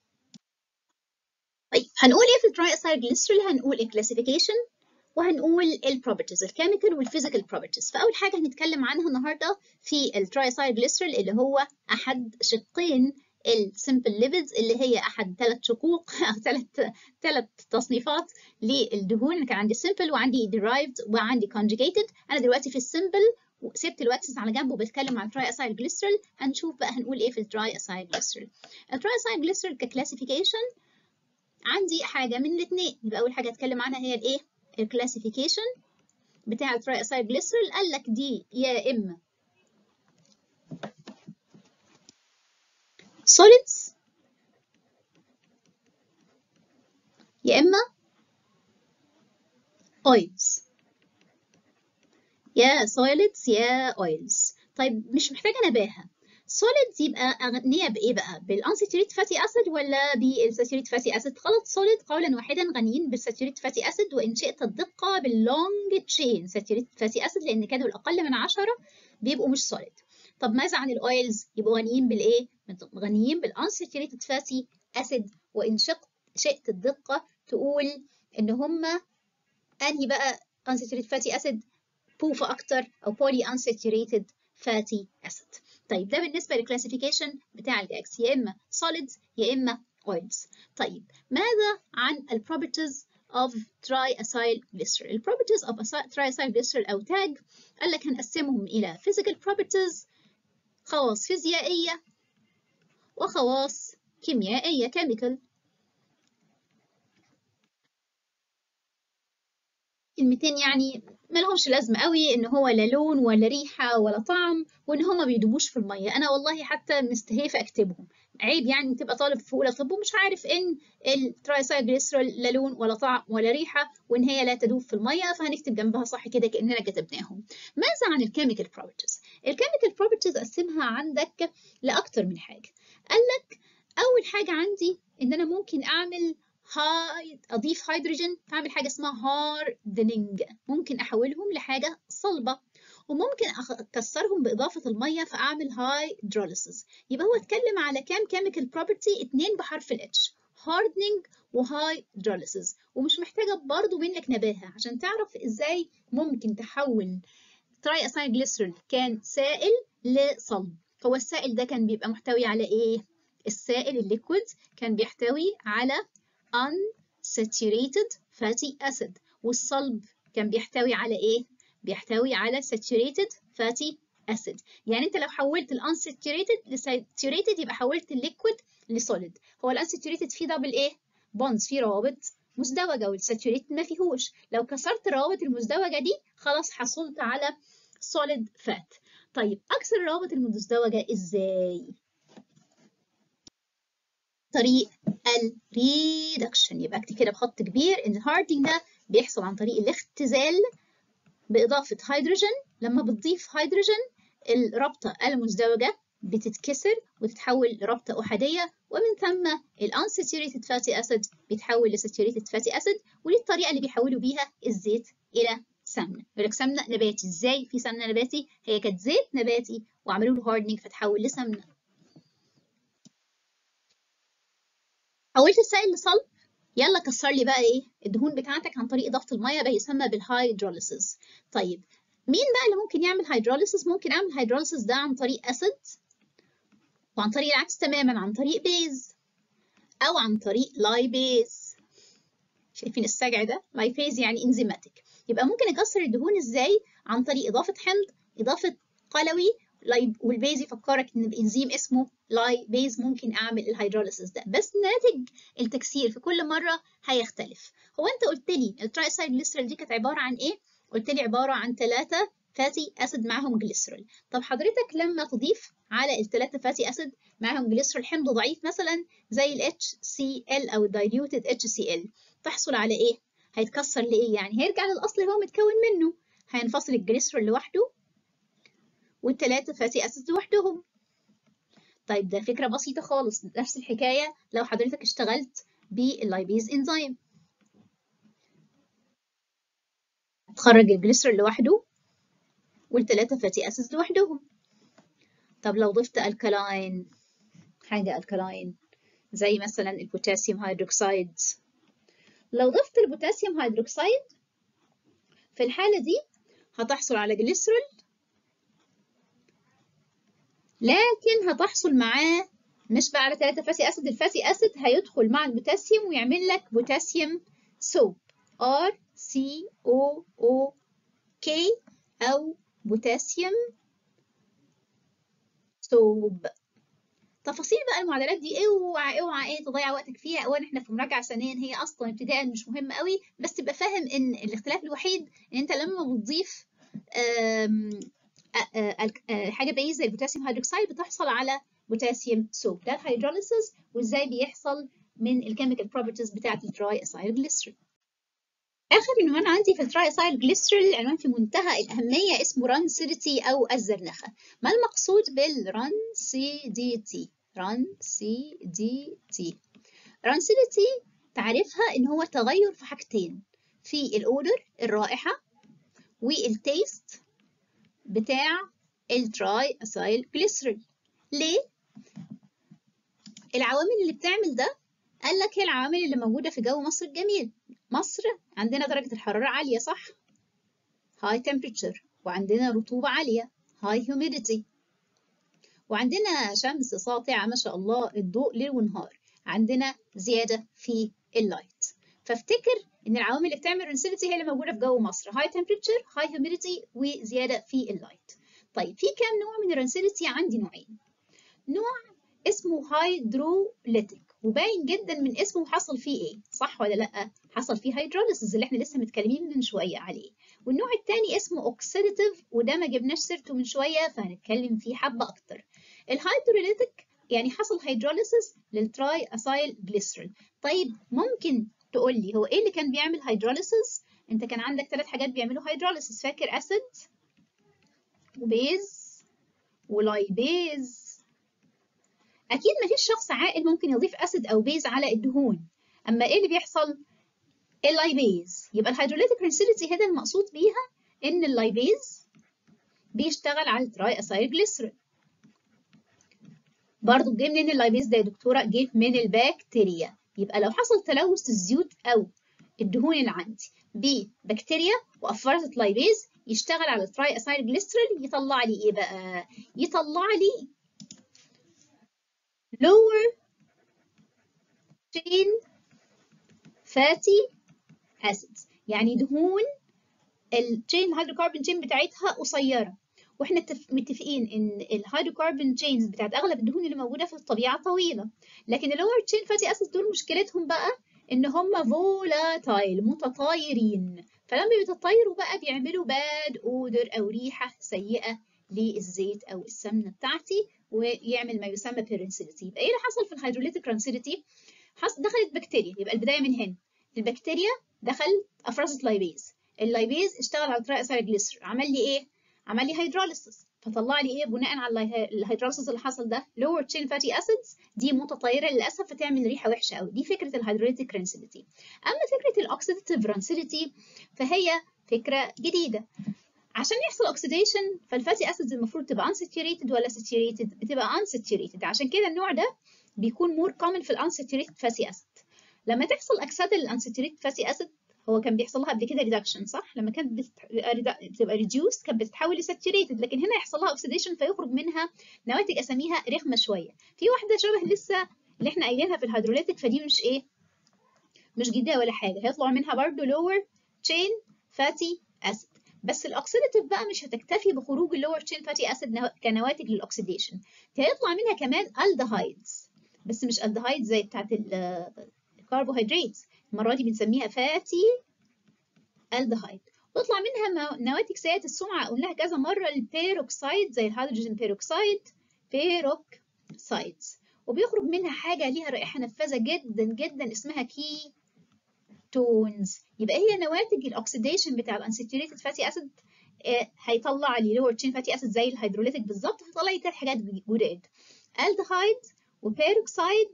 Speaker 1: طيب هنقول ايه في التراي اسايل جليسرول هنقول الكلاسيفيكيشن وهنقول البروبرتيز الكيميكال والفيزيكال بروبرتيز فاول حاجه هنتكلم عنها النهارده في التراي اسايل جليسرول اللي هو احد شقين السمبل ليبيدز اللي هي احد ثلاث شقوق او ثلاث ثلاث تصنيفات للدهون انا كان عندي سمبل وعندي derived وعندي conjugated انا دلوقتي في السمبل سبت الواكسز على جنب وبتكلم عن تراي اسايل جليسرول هنشوف بقى هنقول ايه في التراي اسايل جليسرول التراي اسايل جليسرول ككلاسيفيكيشن عندي حاجه من الاثنين يبقى اول حاجه اتكلم عنها هي الايه الكلاسيفيكيشن بتاع التراي اسايل جليسرول قال لك دي يا اما solids يا إما oils يا solids يا oils طيب مش محتاجة نباهة solids يبقى أغنية بإيه بقى؟ بالأنساتوريت فاتي أسيد ولا بالساتوريت فاتي أسيد؟ خلط solid قولا واحدا غنيين بالساتوريت فاتي أسيد وإن شئت الدقة دعوه باللونج تشين ساتوريتد فاتي اسيد لان كانوا الاقل من 10 بيبقوا مش سوليد طب ماذا عن الاويلز يبقوا غنيين بالايه غنيين بالانساتوريتد فاتي اسيد وان شئت شئت الدقه تقول ان هم انهي بقى unsaturated fatty acid بوفا اكتر او poly unsaturated fatty acid طيب ده بالنسبه للكلاسيفيكيشن بتاع الجاكس يا اما solids يا اما oils طيب ماذا عن البروبرتيز of triacyl glycerol البروبرتيز of triacyl glycerol او تاج قال لك هنقسمهم الى physical properties خواص فيزيائيه وخواص كيميائيه chemical كلمتين يعني ملهمش لازمة قوي إن هو لا لون ولا ريحة ولا طعم وإن هما بيدوبوش في المية أنا والله حتى مستهيفة أكتبهم عيب يعني تبقى طالب في أولى طب ومش عارف إن الترايسايجليسرول لا لون ولا طعم ولا ريحة وإن هي لا تدوب في المية فهنكتب جنبها صح كده كأننا كتبناهم ماذا عن الكيميكال بروبرتيز الكيميكال بروبرتيز أقسمها عندك لأكتر من حاجة قال لك أول حاجة عندي إن أنا ممكن أعمل هاي اضيف هيدروجين فاعمل حاجه اسمها هاردنينج ممكن احولهم لحاجه صلبه وممكن اكسرهم باضافه الميه فاعمل هايدروليسيس يبقى هو اتكلم على كام كيميكال بروبرتي اتنين بحرف الاتش هاردنينج وهايدروليسيس ومش محتاجه برضو منك نباهه عشان تعرف ازاي ممكن تحول تراي اسايل جليسرول كان سائل لصلب هو السائل ده كان بيبقى محتوي على ايه السائل الليكويد كان بيحتوي على unsaturated fatty acid والصلب كان بيحتوي على ايه؟ بيحتوي على saturated fatty acid يعني انت لو حولت ال unsaturated ل saturated يبقى حولت الليكويد لسوليد هو ال unsaturated فيه دبل ايه؟ بونز فيه روابط مزدوجة والساتوريتد ما فيهوش لو كسرت الروابط المزدوجة دي خلاص حصلت على solid fat طيب أكسر الروابط المزدوجة ازاي؟ طريق الريدكشن يبقى اكتب كده بخط كبير ان الهاردنج ده بيحصل عن طريق الاختزال باضافه هيدروجين لما بتضيف هيدروجين الرابطه المزدوجه بتتكسر وتتحول لرابطه احاديه ومن ثم الانساتوريتد فاتي اسيد بيتحول لساتوريتد فاتي اسيد ودي الطريقه اللي بيحولوا بيها الزيت الى سمنه يقول لك سمنه نباتي ازاي في سمنه نباتي هي كانت زيت نباتي وعملوا له هاردنينج فتحول لسمنه حولت السائل لصلب يلا كسر لي بقى ايه الدهون بتاعتك عن طريق اضافه الميه ده يسمى بالهيدروليسيس طيب مين بقى اللي ممكن يعمل هيدروليسيس ممكن اعمل هيدروليسيس ده عن طريق اسيد وعن طريق العكس تماما عن طريق بيز او عن طريق لايبيز شايفين السجع ده لايبيز يعني انزيماتيك يبقى ممكن اكسر الدهون ازاي عن طريق اضافه حمض اضافه قلوي والبيز يفكرك ان الانزيم اسمه لاي بيز ممكن اعمل الهيدروليسيس ده بس ناتج التكسير في كل مره هيختلف هو انت قلت لي الترايسايد جليسرول دي كانت عباره عن ايه قلت لي عباره عن ثلاثه فاتي اسيد معاهم جليسرول طب حضرتك لما تضيف على الثلاثه فاتي اسيد معاهم جليسرول حمض ضعيف مثلا زي ال HCl او diluted HCl تحصل على ايه هيتكسر لايه يعني هيرجع للاصل اللي هو متكون منه هينفصل الجليسرول لوحده والثلاثه فاتي اسيد لوحدهم طيب ده فكرة بسيطة خالص نفس الحكاية لو حضرتك اشتغلت باللايبيز انزيم تخرج الجليسرول لوحده والثلاثة فاتي اسيد لوحدهم طب لو ضفت الكلاين حاجة الكلاين زي مثلا البوتاسيوم هيدروكسيد لو ضفت البوتاسيوم هيدروكسيد في الحالة دي هتحصل على جليسرول لكن هتحصل معاه مش بقى على 3 فاتي اسيد الفاتي اسيد هيدخل مع البوتاسيوم ويعمل لك بوتاسيوم سوب R C O O K أو بوتاسيوم سوب تفاصيل بقى المعادلات دي اوعى اوعى ايه تضيع وقتك فيها اولا احنا في مراجعه ثانيا هي اصلا ابتداء مش مهمه قوي بس تبقى فاهم ان الاختلاف الوحيد ان انت لما بتضيف حاجه بعيد زي البوتاسيوم هيدروكسيد بتحصل على بوتاسيوم سوب ده الهيدروليسيس وازاي بيحصل من الكيميكال بروبرتيز بتاعه التراي اسايل جليسرول اخر عنوان عندي في التراي اسايل جليسرول عنوان في منتهى الاهميه اسمه رانسيديتي او الزرنخه ما المقصود بالرانسيديتي رانسيديتي رانسيديتي تعريفها ان هو تغير في حاجتين في الاودر الرائحه والتيست بتاع التراي اسايل جليسرول ليه العوامل اللي بتعمل ده قال لك هي العوامل اللي موجوده في جو مصر الجميل مصر عندنا درجه الحراره عاليه صح high temperature وعندنا رطوبه عاليه high humidity وعندنا شمس ساطعه ما شاء الله الضوء ليل ونهار عندنا زياده في اللايت فافتكر ان العوامل اللي بتعمل رينسيلتي هي اللي موجوده في جو مصر high temperature high humidity وزياده في اللايت طيب في كام نوع من الرينسيلتي عندي نوعين نوع اسمه هيدروليتيك وباين جدا من اسمه حصل فيه ايه صح ولا لا حصل فيه هيدروليسيس اللي احنا لسه متكلمين من شويه عليه والنوع الثاني اسمه اوكسيديتيف وده ما جبناش سيرته من شويه فهنتكلم فيه حبه اكتر الهيدروليتيك يعني حصل هيدروليسيس للتراي اسايل جليسرول طيب ممكن تقول لي هو ايه اللي كان بيعمل هيدروليسيس انت كان عندك ثلاث حاجات بيعملوا هيدروليسيس فاكر اسيد وبيز ولايبيز اكيد مفيش شخص عاقل ممكن يضيف اسيد او بيز على الدهون اما ايه اللي بيحصل اللايبيز يبقى الهيدروليتيك رينسيلتي هنا المقصود بيها ان اللايبيز بيشتغل على التراي اسايل جليسرول برضه جه منين اللايبيز ده يا دكتوره جه من البكتيريا يبقى لو حصل تلوث الزيوت او الدهون اللي عندي ببكتيريا وافرزت لايبيز يشتغل على التراي اسايل جليسرول يطلع لي ايه بقى يطلع لي lower chain fatty acids يعني دهون التشين هيدروكربون تشين بتاعتها قصيره واحنا متفقين ان الهيدروكربون تشينز بتاعت اغلب الدهون اللي موجوده في الطبيعه طويله لكن اللور تشين فاتي اسيدز دول مشكلتهم بقى ان هم فولاتايل متطايرين فلما بيتطايروا بقى بيعملوا باد اودر او ريحه سيئه للزيت او السمنه بتاعتي ويعمل ما يسمى بيرنسيلتي يبقى ايه اللي حصل في الهيدروليتيك رانسيلتي دخلت بكتيريا يبقى البدايه من هنا البكتيريا دخل افرزت لايبيز اللايبيز اشتغل على تراي اسايل جليسرول عمل لي ايه عمل لي هيدروليسيس فطلع لي ايه بناء على الهيدروليسيس اللي حصل ده لور تشين فاتي اسيدز دي متطايره للاسف فتعمل ريحه وحشه قوي دي فكره الهيدروليتيك رانسيلتي اما فكره الاوكسيديتيف رانسيلتي فهي فكره جديده عشان يحصل اوكسيديشن فالفاتي اسيدز المفروض تبقى unsaturated ولا saturated بتبقى unsaturated عشان كده النوع ده بيكون مور common في unsaturated fatty acid لما تحصل اكسده للunsaturated fatty acid هو كان بيحصل لها قبل كده ريدكشن صح لما كانت بتبقى ريديوست كانت بتتحول لساتوريتد لكن هنا يحصل لها اوكسيديشن فيخرج منها نواتج اساميها رخمه شويه في واحده شبه لسه اللي احنا قايلينها في الهيدروليتيك فدي مش ايه مش جديده ولا حاجه هيطلع منها برضو lower chain fatty acid بس الاوكسيديتيف بقى مش هتكتفي بخروج اللور تشين فاتي اسيد كنواتج للاكسيديشن هيطلع منها كمان الدهايدز بس مش الدهايد زي بتاعت الكربوهيدرات المره دي بنسميها فاتي الدهايد ويطلع منها نواتج سيئه السمعه قلناها كذا مره البيروكسايد زي الهيدروجين بيروكسايد بيروكسايدز وبيخرج منها حاجه ليها رائحه نفاذه جدا جدا اسمها كي تونز يبقى هي نواتج الاكسيديشن بتاع الانساتوريتد فاتي اسيد هيطلع لي لور تشين فاتي اسيد زي الهيدروليتيك بالظبط هيطلع لي ثلاث حاجات جداد الدهايد وبيروكسايد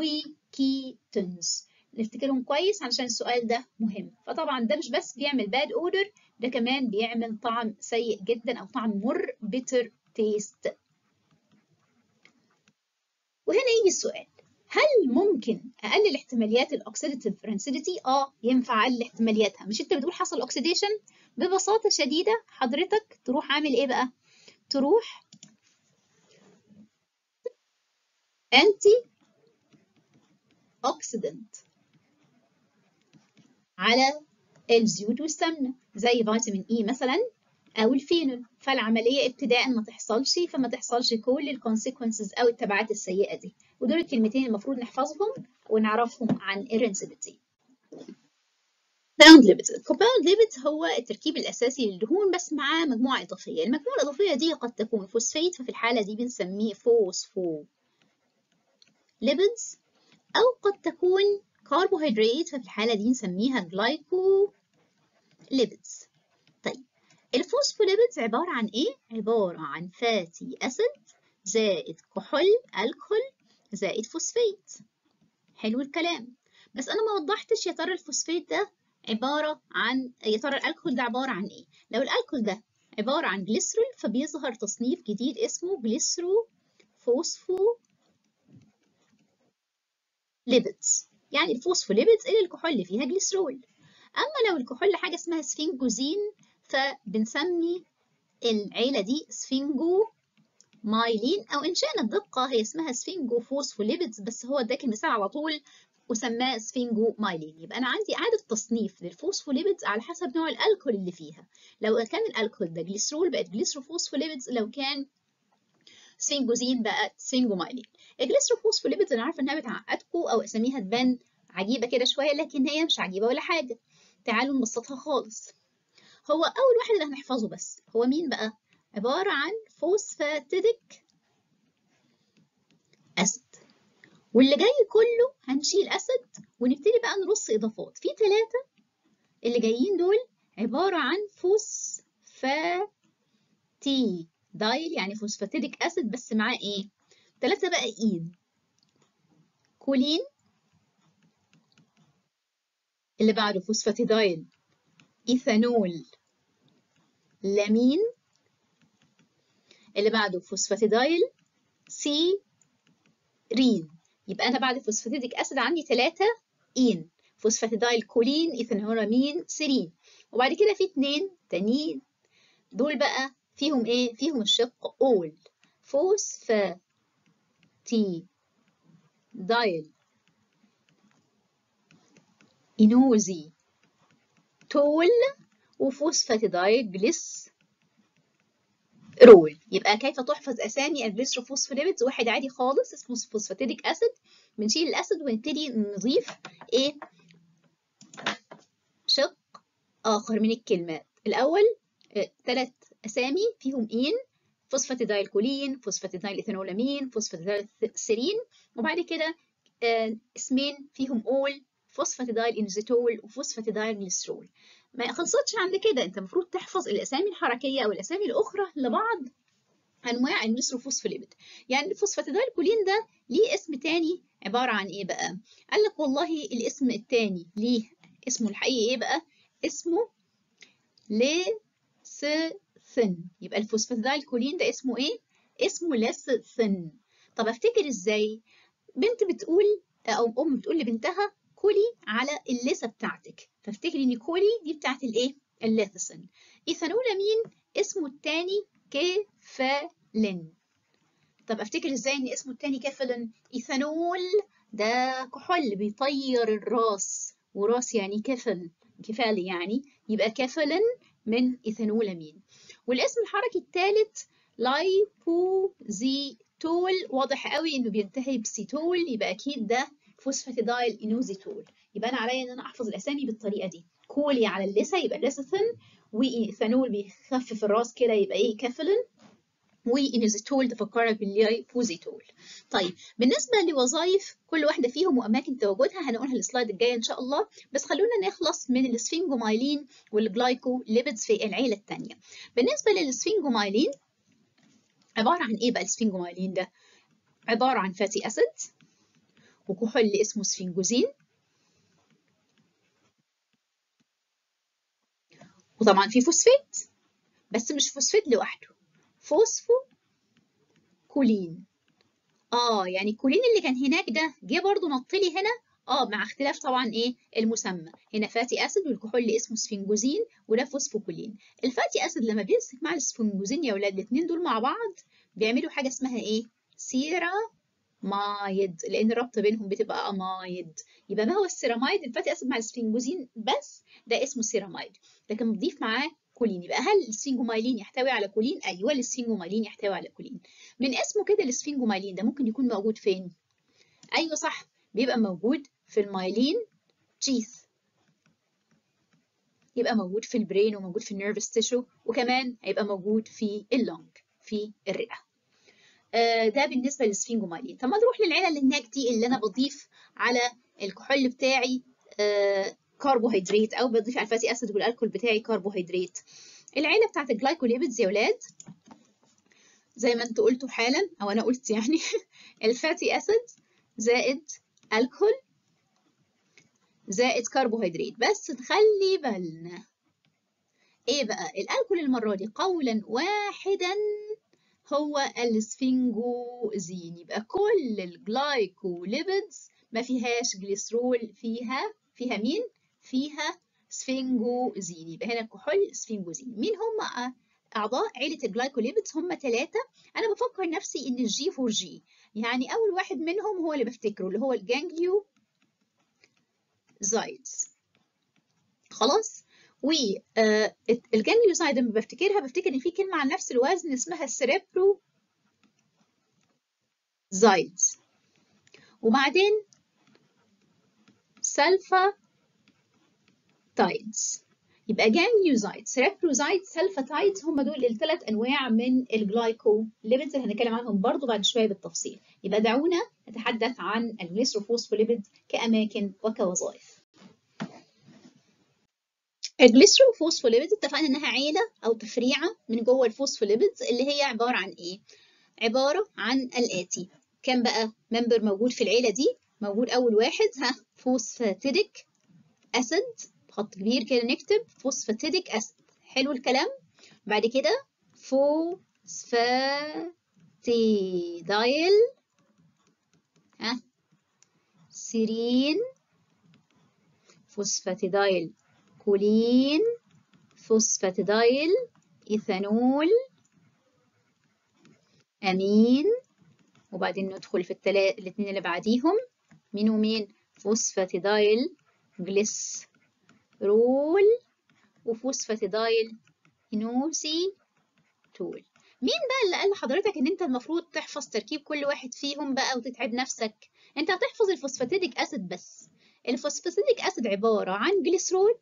Speaker 1: وكيتونز نفتكرهم كويس علشان السؤال ده مهم فطبعا ده مش بس بيعمل باد اودر ده كمان بيعمل طعم سيء جدا او طعم مر بيتر تيست وهنا يجي السؤال هل ممكن اقلل احتماليات الاوكسيديتيف رانسيديتي اه ينفع اقلل احتمالياتها مش انت بتقول حصل اوكسيديشن ببساطه شديده حضرتك تروح عامل ايه بقى تروح انتي اوكسيدنت على الزيوت والسمنه زي فيتامين اي مثلا او الفينول فالعمليه ابتداء ما تحصلش فما تحصلش كل الكونسيكونسز او التبعات السيئه دي ودول الكلمتين المفروض نحفظهم ونعرفهم عن الرنسبيتي compound lipids compound lipids هو التركيب الأساسي للدهون بس معاه مجموعة إضافية المجموعة الإضافية دي قد تكون فوسفات ففي الحالة دي بنسميه فوسفو lipids أو قد تكون كربوهيدرات ففي الحالة دي نسميها جلايكو lipids طيب الفوسفوليبيدز عبارة عن إيه؟ عبارة عن فاتي أسيد زائد كحول الكحول زائد فوسفات حلو الكلام بس أنا ما وضحتش يا ترى الفوسفات ده عبارة عن يا ترى الألكول ده عبارة عن إيه؟ لو الألكول ده عبارة عن جليسرول فبيظهر تصنيف جديد اسمه جليسرو فوسفو ليبيدز يعني الفوسفوليبيدز اللي الكحول اللي فيها جليسرول أما لو الكحول حاجة اسمها سفنجوزين فبنسمي العيلة دي سفنجو مايلين أو إن شئنا الدقة هي اسمها سفنجو فوسفوليبيدز بس هو اداك المثال على طول وسماه سفنجو مايلين يبقى أنا عندي إعادة تصنيف للفوسفوليبيدز على حسب نوع الألكول اللي فيها لو كان الألكول ده جليسرول بقت جليسروفوسفوليبيدز لو كان سفنجوزين بقت سفنجومايلين الجليسروفوسفوليبيدز أنا عارفة إنها بتعقدكم أو أساميها تبان عجيبة كده شوية لكن هي مش عجيبة ولا حاجة تعالوا نبسطها خالص هو أول واحد اللي هنحفظه بس هو مين بقى؟ عبارة عن فوسفاتيديك أسيد واللي جاي كله هنشيل أسيد ونبتدي بقى نرص إضافات في ثلاثة اللي جايين دول عبارة عن فوسفاتي دايل يعني فوسفاتيديك أسيد بس معاه إيه؟ ثلاثة بقى إين كولين اللي بعده فوسفاتيدايل إيثانول لامين اللي بعده فوسفاتيدايل سي رين يبقى أنا بعد فوسفاتيديك أسيد عندي ثلاثة إين فوسفاتيدايل كولين إيثانولامين سيرين وبعد كده في اتنين تانيين دول بقى فيهم إيه؟ فيهم الشق أول فوسفاتي دايل إنوزي تول وفوسفاتيدايل جليس رول يبقى كيف تحفظ اسامي الجليسروفوسفوليبيدز واحد عادي خالص اسمه فوسفاتيديك اسيد بنشيل الاسيد ونبتدي نضيف ايه شق اخر من الكلمات الاول ثلاث اه اسامي فيهم اين فوسفاتيدايل كولين فوسفاتيدايل ايثانولامين فوسفاتيدايل سيرين وبعد كده اه اسمين فيهم اول فوسفاتيدايل انزيتول وفوسفاتيدايل جليسرول ما خلصتش عند كده انت المفروض تحفظ الاسامي الحركيه او الاسامي الاخرى لبعض انواع النيتروفوسفوليبيد يعني الفوسفاتيدايل كولين ده ليه اسم تاني عباره عن ايه بقى قال لك والله الاسم التاني ليه اسمه الحقيقي ايه بقى اسمه ليسثن يبقى الفوسفاتيدايل كولين ده اسمه ايه اسمه ليسثن طب افتكر ازاي بنت بتقول او ام بتقول لبنتها كولي على اللثه بتاعتك فافتكري ان كولي دي بتاعت الايه الليثسن ايثانولامين اسمه الثاني كيفالين طب افتكر ازاي ان اسمه الثاني كيفالين ايثانول ده كحول بيطير الراس وراس يعني كفل كفالي يعني يبقى كفلين من ايثانولامين والاسم الحركي الثالث لايبوزيتول واضح قوي انه بينتهي بسيتول يبقى اكيد ده فوسفاتيدايل انوزيتول يبقى انا عليا ان انا احفظ الاسامي بالطريقه دي كولي على اللثه يبقى ليسثن وايثانول بيخفف الراس كده يبقى ايه كافلين وانوزيتول تفكرك بالليبوزيتول طيب بالنسبه لوظائف كل واحده فيهم واماكن تواجدها هنقولها السلايد الجايه ان شاء الله بس خلونا نخلص من السفنجومايلين والجلايكو ليبيدز في العيله الثانيه بالنسبه للسفنجومايلين عباره عن ايه بقى السفنجومايلين ده عباره عن فاتي اسيد وكحول اسمه سفنجوزين وطبعا في فوسفات بس مش فوسفات لوحده فوسفو كولين اه يعني الكولين اللي كان هناك ده جه برضه نط لي هنا اه مع اختلاف طبعا ايه المسمى هنا فاتي اسيد والكحول اسمه سفنجوزين وده فوسفوكولين الفاتي اسيد لما بيمسك مع السفنجوزين يا اولاد الاثنين دول مع بعض بيعملوا حاجه اسمها ايه سيرا مايد لان الربط بينهم بتبقى امايد يبقى ما هو السيرامايد الفاتي اسيد مع السفنجوزين بس ده اسمه سيرامايد لكن بنضيف معاه كولين يبقى هل السفنجومايلين يحتوي على كولين ايوه السفنجومايلين يحتوي على كولين من اسمه كده السفنجومايلين ده ممكن يكون موجود فين ايوه صح بيبقى موجود في المايلين تيث يبقى موجود في البرين وموجود في النيرفس تيشو وكمان هيبقى موجود في اللونج في الرئه ده بالنسبه للسفنجومايلين طب ما نروح للعيله اللي هناك دي اللي انا بضيف على الكحول بتاعي كربوهيدرات او بضيف على الفاتي اسيد والالكول بتاعي كربوهيدرات العيله بتاعت الجلايكوليبيدز يا ولاد زي ما انتوا قلتوا حالا او انا قلت يعني الفاتي اسيد زائد الكول زائد كربوهيدرات بس نخلي بالنا ايه بقى الالكول المره دي قولا واحدا هو السفنجوزين يبقى كل الجلايكوليبيدز ما فيهاش جليسرول فيها فيها مين فيها سفنجوزين يبقى هنا كحول سفنجوزين مين هم اعضاء عيله الجلايكوليبيدز هم ثلاثه انا بفكر نفسي ان الجي فور جي يعني اول واحد منهم هو اللي بفتكره اللي هو الجانجليو زايدز خلاص والجانجليوسايد لما بفتكرها بفتكر ان في كلمه عن نفس الوزن اسمها السيريبرو زايدز وبعدين سلفا تايدز يبقى جانجليوزايد سيريبروزايد سلفاتايدز هم دول الثلاث انواع من الجلايكو ليبيدز اللي هنتكلم عنهم برضو بعد شويه بالتفصيل يبقى دعونا نتحدث عن الجليسروفوسفوليبيد كاماكن وكوظائف الجليسروفوسفوليبيد اتفقنا انها عيله او تفريعه من جوه الفوسفوليبيدز اللي هي عباره عن ايه عباره عن الاتي كان بقى ممبر موجود في العيله دي موجود اول واحد ها فوسفاتيديك اسيد بخط كبير كده نكتب فوسفاتيديك اسيد حلو الكلام بعد كده فوسفاتيدايل ها سيرين فوسفاتيدايل كولين فوسفاتيدايل إيثانول أمين وبعدين ندخل في التلا... الاثنين اللي بعديهم مين ومين فوسفاتيدايل جليسرول وفوسفاتيدايل إنوسي تول مين بقى اللي قال لحضرتك ان انت المفروض تحفظ تركيب كل واحد فيهم بقى وتتعب نفسك انت هتحفظ الفوسفاتيديك اسيد بس الفوسفاتيديك اسيد عباره عن جليسرول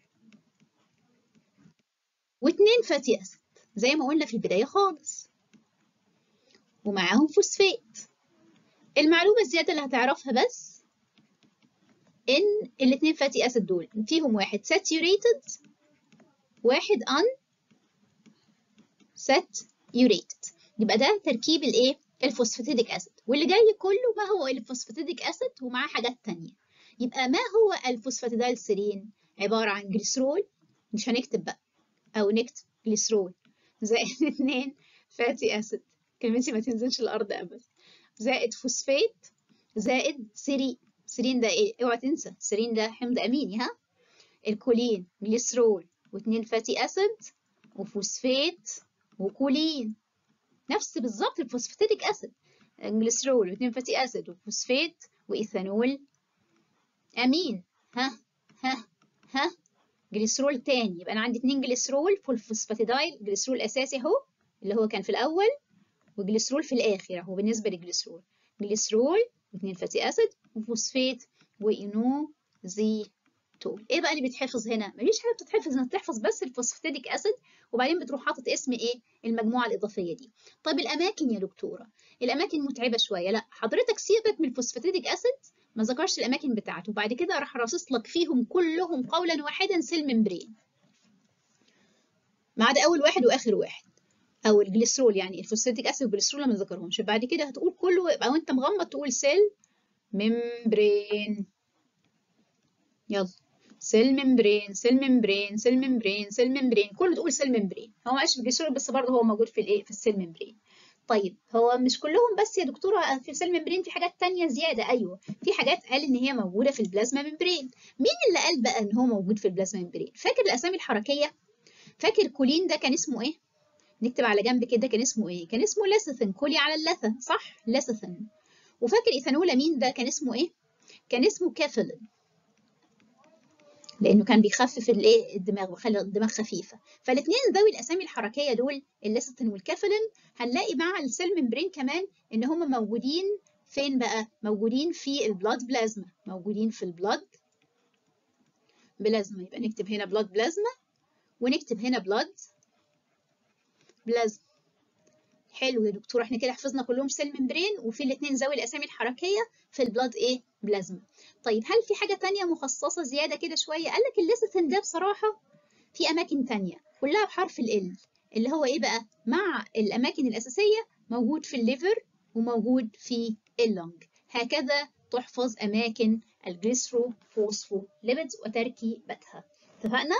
Speaker 1: واتنين فاتي اسيد زي ما قلنا في البدايه خالص ومعاهم فوسفات المعلومه الزياده اللي هتعرفها بس ان الاتنين فاتي اسيد دول فيهم واحد ساتيوريتد واحد ان ساتيوريتد يبقى ده تركيب الايه الفوسفاتيديك اسيد واللي جاي كله ما هو الفوسفاتيديك اسيد ومعاه حاجات تانية يبقى ما هو الفوسفاتيدايل سيرين عباره عن جليسرول مش هنكتب بقى او نكتب جليسرول زائد اتنين فاتي اسيد كلمتي ما تنزلش الارض ابدا زائد فوسفات زائد سيرين سيرين ده ايه اوعى تنسى سيرين ده حمض اميني ها الكولين جليسرول واتنين فاتي اسيد وفوسفات وكولين نفس بالظبط الفوسفاتيديك اسيد جليسرول واتنين فاتي اسيد وفوسفات وايثانول امين ها ها ها جليسرول تاني يبقى انا عندي اتنين جليسرول فوسفاتيدايل جليسرول اساسي اهو اللي هو كان في الاول وجليسرول في الاخر اهو بالنسبه للجليسرول جليسرول واتنين فاتي اسيد وفوسفات وانوزيتول ايه بقى اللي بيتحفظ هنا مفيش حاجه بتتحفظ انك تحفظ بس الفوسفاتيديك اسيد وبعدين بتروح حاطط اسم ايه المجموعه الاضافيه دي طب الاماكن يا دكتوره الاماكن متعبه شويه لا حضرتك سيبك من الفوسفاتيديك اسيد ما ذكرش الاماكن بتاعته وبعد كده راح راصص لك فيهم كلهم قولا واحدا سيل ممبرين ما عدا اول واحد واخر واحد او الجليسرول يعني الفوسفاتيك اسيد والجليسرول ما ذكرهمش بعد كده هتقول كله يبقى وانت مغمض تقول سيل ممبرين يلا سيل ممبرين سيل ممبرين سيل ممبرين سيل ممبرين كله تقول سيل ممبرين هو ماشي في الجليسرول بس برضه هو موجود في الايه في السيل ممبرين طيب هو مش كلهم بس يا دكتوره في السيل ممبرين في حاجات تانية زياده ايوه في حاجات قال ان هي موجوده في البلازما ممبرين مين اللي قال بقى ان هو موجود في البلازما ممبرين فاكر الاسامي الحركيه فاكر كولين ده كان اسمه ايه نكتب على جنب كده كان اسمه ايه كان اسمه ليسيثين كولي على اللثه صح ليسيثين وفاكر ايثانول امين ده كان اسمه ايه كان اسمه كافلين لانه كان بيخفف الايه الدماغ وخلي الدماغ خفيفه فالاثنين ذوي الاسامي الحركيه دول الليستين والكافلين هنلاقي مع السيل ممبرين كمان ان هم موجودين فين بقى موجودين في البلاد بلازما موجودين في البلاد بلازما يبقى نكتب هنا بلاد بلازما ونكتب هنا بلاد بلازما حلو يا دكتور احنا كده حفظنا كلهم سيل ممبرين وفي الاثنين ذوي الاسامي الحركيه في البلاد ايه بلازما طيب هل في حاجه تانية مخصصه زياده كده شويه قال لك الليستين ده بصراحه في اماكن تانية كلها بحرف ال اللي هو ايه بقى مع الاماكن الاساسيه موجود في الليفر وموجود في اللنج هكذا تحفظ اماكن الجليسروفوسفوليبيدز وتركيبتها اتفقنا؟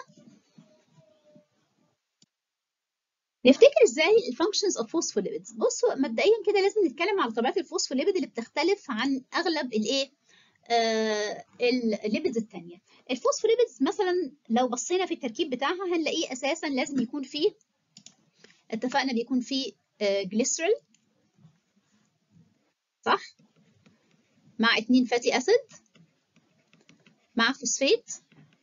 Speaker 1: نفتكر ازاي الفانكشنز اوف فوسفوليبيدز بصوا مبدئيا كده لازم نتكلم على طبيعه الفوسفوليبيد اللي بتختلف عن اغلب الايه آه الليبيدز الثانيه الفوسفوليبيدز مثلا لو بصينا في التركيب بتاعها هنلاقيه اساسا لازم يكون فيه اتفقنا بيكون فيه آه جليسرول صح مع اتنين فاتي اسيد مع فوسفات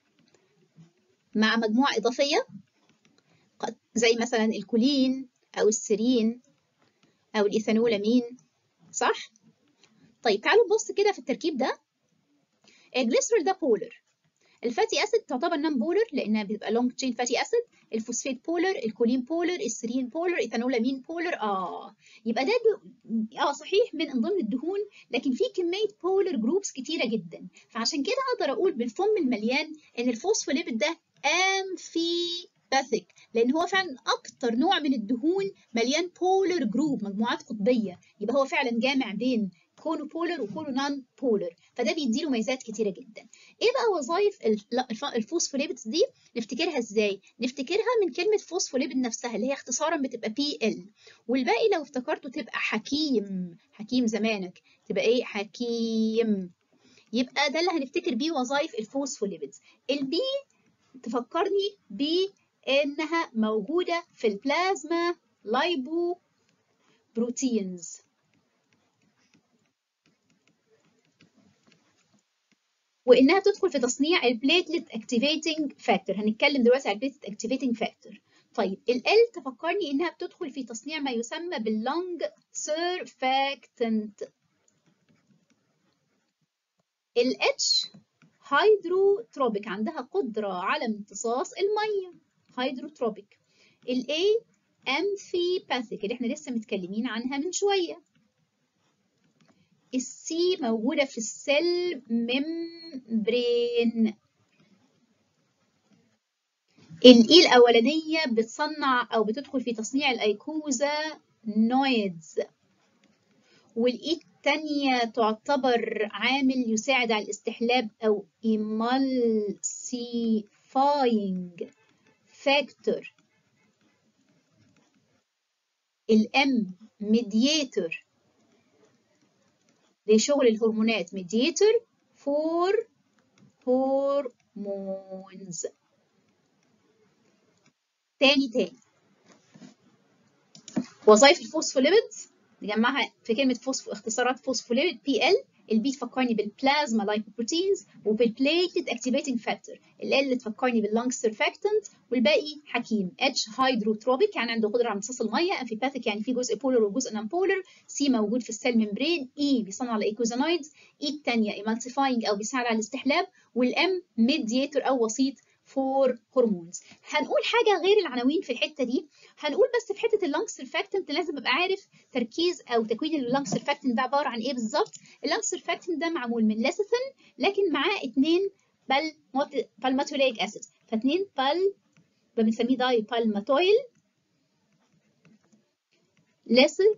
Speaker 1: مع مجموعه اضافيه زي مثلا الكولين أو السيرين أو الإيثانولامين صح؟ طيب تعالوا نبص كده في التركيب ده الجليسرول ده بولر الفاتي اسيد تعتبر نون بولر لانها بتبقى لونج تشين فاتي اسيد الفوسفات بولر الكولين بولر السيرين بولر ايثانولامين بولر اه يبقى ده اه صحيح من ضمن الدهون لكن في كميه بولر جروبس كتيره جدا فعشان كده اقدر اقول بالفم المليان ان الفوسفوليبيد ده امفي باثيك لان هو فعلا اكتر نوع من الدهون مليان بولر جروب مجموعات قطبيه يبقى هو فعلا جامع بين كونو بولر وكونو نون بولر فده بيديله ميزات كتيره جدا ايه بقى وظائف الفوسفوليبيدز دي نفتكرها ازاي نفتكرها من كلمه فوسفوليبيد نفسها اللي هي اختصارا بتبقى بي ال والباقي لو افتكرته تبقى حكيم حكيم زمانك تبقى ايه حكيم يبقى ده اللي هنفتكر بيه وظائف الفوسفوليبيدز البي تفكرني ب انها موجوده في البلازما لايبو بروتينز وانها تدخل في تصنيع البليتلت اكتيفيتنج فاكتور هنتكلم دلوقتي على البليتلت اكتيفيتنج فاكتور طيب ال تفكرني انها بتدخل في تصنيع ما يسمى باللونج سيرفاكتنت ال H هيدروتروبيك عندها قدرة على امتصاص المية هيدروتروبيك ال A امفيباثيك اللي احنا لسه متكلمين عنها من شوية السي موجودة في السيل ممبرين الإي الأولانية بتصنع أو بتدخل في تصنيع الأيكوزا نويدز والإي التانية تعتبر عامل يساعد على الاستحلاب أو emulsifying factor الام mediator لشغل الهرمونات mediator for hormones تاني تاني وظائف الفوسفوليبيدز نجمعها في كلمة فوسفو اختصارات فوسفوليبيد بي ال البي تفكرني بالبلازما لايبوبروتينز وبالبليتلت اكتيفيتنج فاكتور ال تفكرني باللونج سيرفاكتنت والباقي حكيم اتش هيدروتروبيك يعني عنده قدره على امتصاص الميه امفيباثيك يعني في جزء بولر وجزء نون بولر سي موجود في السيل ممبرين اي بيصنع الايكوزانويدز اي الثانيه ايمالسيفاينج او بيساعد على الاستحلاب والام ميدياتور او وسيط فور هرمونز هنقول حاجه غير العناوين في الحته دي هنقول بس في حته اللانج سيرفاكتنت لازم ابقى عارف تركيز او تكوين اللانج سيرفاكتنت ده عباره عن ايه بالظبط اللانج سيرفاكتنت ده معمول من ليسيثين لكن معاه اثنين بال بالماتوليك اسيد فاثنين بال بنسميه داي بالماتويل ليسيثين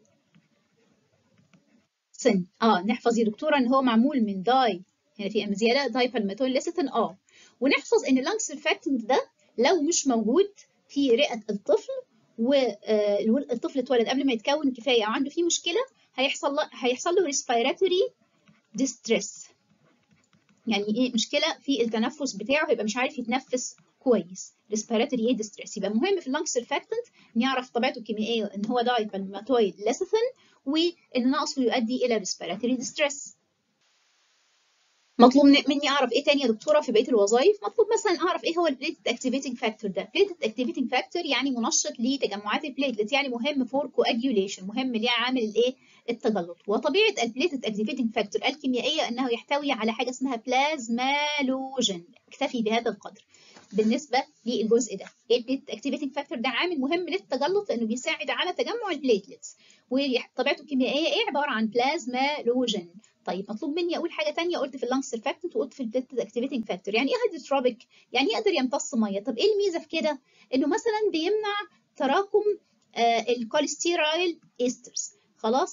Speaker 1: اه نحفظ يا دكتوره ان هو معمول من داي هنا في ام زياده داي بالماتويل ليسيثين اه ونحفظ ان اللانج سيرفاكتنت ده لو مش موجود في رئه الطفل والطفل اتولد قبل ما يتكون كفايه او عنده فيه مشكله هيحصل له هيحصل له ريسبيراتوري ديستريس يعني ايه مشكله في التنفس بتاعه هيبقى مش عارف يتنفس كويس ريسبيراتوري ايه ديستريس يبقى مهم في اللانج سيرفاكتنت نعرف طبيعته الكيميائيه ان هو دايت بالماتويد ليسيثين وان نقصه يؤدي الى ريسبيراتوري ديستريس مطلوب مني اعرف ايه تاني يا دكتوره في بقيه الوظائف مطلوب مثلا اعرف ايه هو البليتلت اكتيفيتنج فاكتور ده البليتلت اكتيفيتنج فاكتور يعني منشط لتجمعات البليتلت يعني مهم فور كواجيوليشن مهم ليه عامل الايه التجلط وطبيعه البليتلت اكتيفيتنج فاكتور الكيميائيه انه يحتوي على حاجه اسمها بلازمالوجين اكتفي بهذا القدر بالنسبه للجزء ده البليتلت اكتيفيتنج فاكتور ده عامل مهم للتجلط لانه بيساعد على تجمع البليتلتس وطبيعته الكيميائيه ايه عباره عن بلازمالوجين طيب مطلوب مني اقول حاجه ثانيه قلت في اللانج سيرفاكتنت وقلت في البليتلت اكتيفيتنج فاكتور يعني ايه هيدروتروبيك يعني يقدر يمتص ميه طب ايه الميزه في كده انه مثلا بيمنع تراكم آه الكوليستيرول استرز خلاص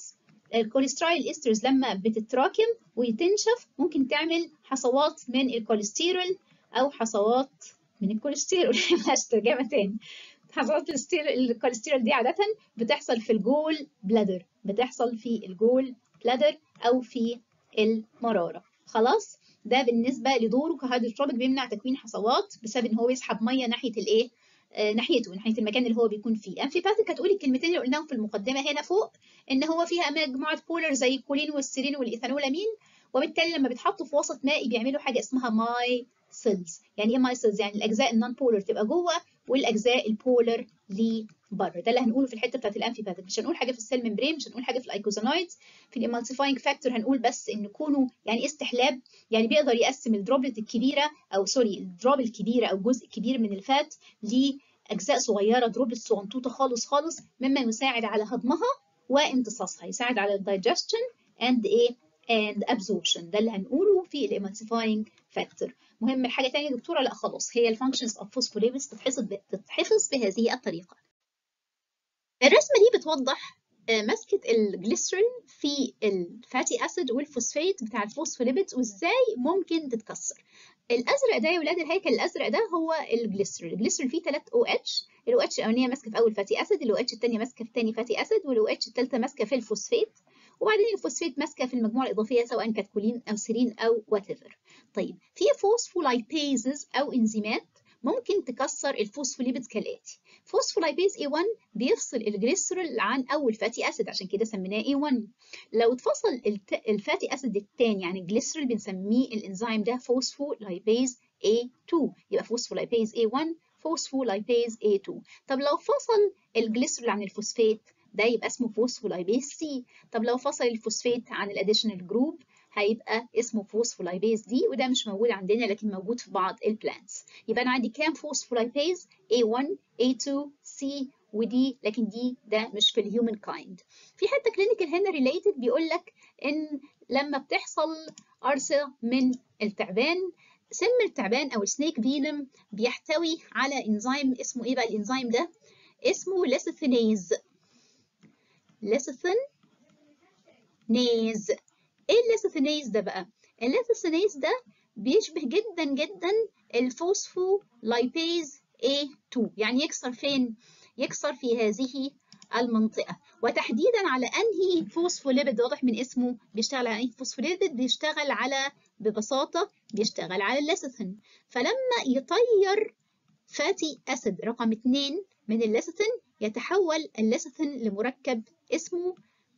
Speaker 1: الكوليسترول استرز لما بتتراكم وتنشف ممكن تعمل حصوات من الكوليسترول او حصوات من الكوليسترول ملهاش ترجمه تاني حصوات الكوليسترول دي عاده بتحصل في الجول بلادر بتحصل في الجول بلادر او في المراره خلاص ده بالنسبه لدوره كهيدروتروبيك بيمنع تكوين حصوات بسبب ان هو يسحب ميه ناحيه الايه آه ناحيته ناحيه المكان اللي هو بيكون فيه امفيباثيك هتقولي الكلمتين اللي قلناهم في المقدمه هنا فوق ان هو فيها مجموعه بولر زي الكولين والسيرين والايثانولامين وبالتالي لما بيتحطوا في وسط مائي بيعملوا حاجه اسمها ماي سيلز يعني ايه ماي سيلز يعني الاجزاء النون بولر تبقى جوه والاجزاء البولر لبره ده اللي هنقوله في الحته بتاعت الانفيباثيك مش هنقول حاجه في السيل ممبرين مش هنقول حاجه في الايكوزانويدز في الامالسيفاينج فاكتور هنقول بس ان كونه يعني ايه استحلاب يعني بيقدر يقسم الدروبلت الكبيره او سوري الدروب الكبيره او جزء كبير من الفات لاجزاء صغيره دروبلت صغنطوطه خالص خالص مما يساعد على هضمها وامتصاصها يساعد على الدايجستشن اند ايه and absorption ده اللي هنقوله في الامالسيفاينج فاكتور مهم الحاجه ثانيه يا دكتوره لا خلاص هي الفانكشنز اوف فوسفوليبيدز تتحفظ تتحفظ بهذه الطريقه الرسمه دي بتوضح مسكه الجليسرين في الفاتي اسيد والفوسفات بتاع الفوسفوليبيدز وازاي ممكن تتكسر الازرق ده يا ولاد الهيكل الازرق ده هو الجليسرين الجليسرين فيه 3 او اتش الاو اتش الاولانيه ماسكه في اول فاتي اسيد الاو اتش الثانيه ماسكه في ثاني فاتي اسيد والاو اتش الثالثه ماسكه في الفوسفات وبعدين الفوسفات ماسكه في المجموعه الاضافيه سواء كانت كولين او سيرين او وات ايفر طيب في فوسفولايبيزز او انزيمات ممكن تكسر الفوسفوليبيدز كالاتي فوسفولايبيز A1 بيفصل الجليسرول عن اول فاتي اسيد عشان كده سميناه A1 لو اتفصل الفاتي اسيد الثاني يعني الجليسرول بنسميه الانزيم ده فوسفولايبيز A2 يبقى فوسفولايبيز A1 فوسفولايبيز A2 طب لو فصل الجليسرول عن الفوسفات ده يبقى اسمه فوسفولايبيز سي طب لو فصل الفوسفات عن الاديشنال جروب هيبقى اسمه فوسفولايبيز دي وده مش موجود عندنا لكن موجود في بعض البلانتس يبقى انا عندي كام فوسفولايبيز A1 A2 C ودي لكن دي ده مش في الهيومن كايند في حته كلينيكال هنا ريليتد بيقول لك ان لما بتحصل قرصه من التعبان سم التعبان او السنيك فينم بيحتوي على انزيم اسمه ايه بقى الانزيم ده اسمه ليسيثينيز ليسيثينيز ايه الليسيثينيز ده بقى الليسيثينيز ده بيشبه جدا جدا الفوسفولايبيز A2 يعني يكسر فين يكسر في هذه المنطقة وتحديدا على أنهي فوسفوليبيد واضح من اسمه بيشتغل على أنهي فوسفوليبيد بيشتغل على ببساطة بيشتغل على الليسيثين فلما يطير فاتي أسيد رقم 2 من الليسيثين يتحول الليسيثين لمركب اسمه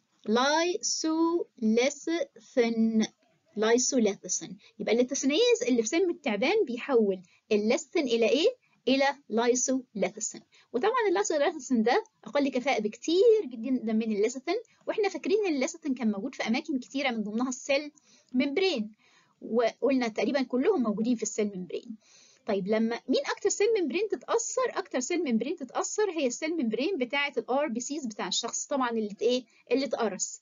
Speaker 1: لايسوليثين لايسوليثين يبقى الليثينيز اللي في سم التعبان بيحول الليثين إلى إيه؟ إلى لايسوليثين وطبعا اللايسوليثين ده أقل كفاءة بكتير جدا من الليثين وإحنا فاكرين إن الليثين كان موجود في أماكن كتيرة من ضمنها السيل ممبرين وقلنا تقريبا كلهم موجودين في السيل ممبرين طيب لما مين اكتر سيل ممبرين تتاثر اكتر سيل ممبرين تتاثر هي السيل ممبرين بتاعه الار بي سيز بتاع الشخص طبعا اللي ايه اللي اتقرص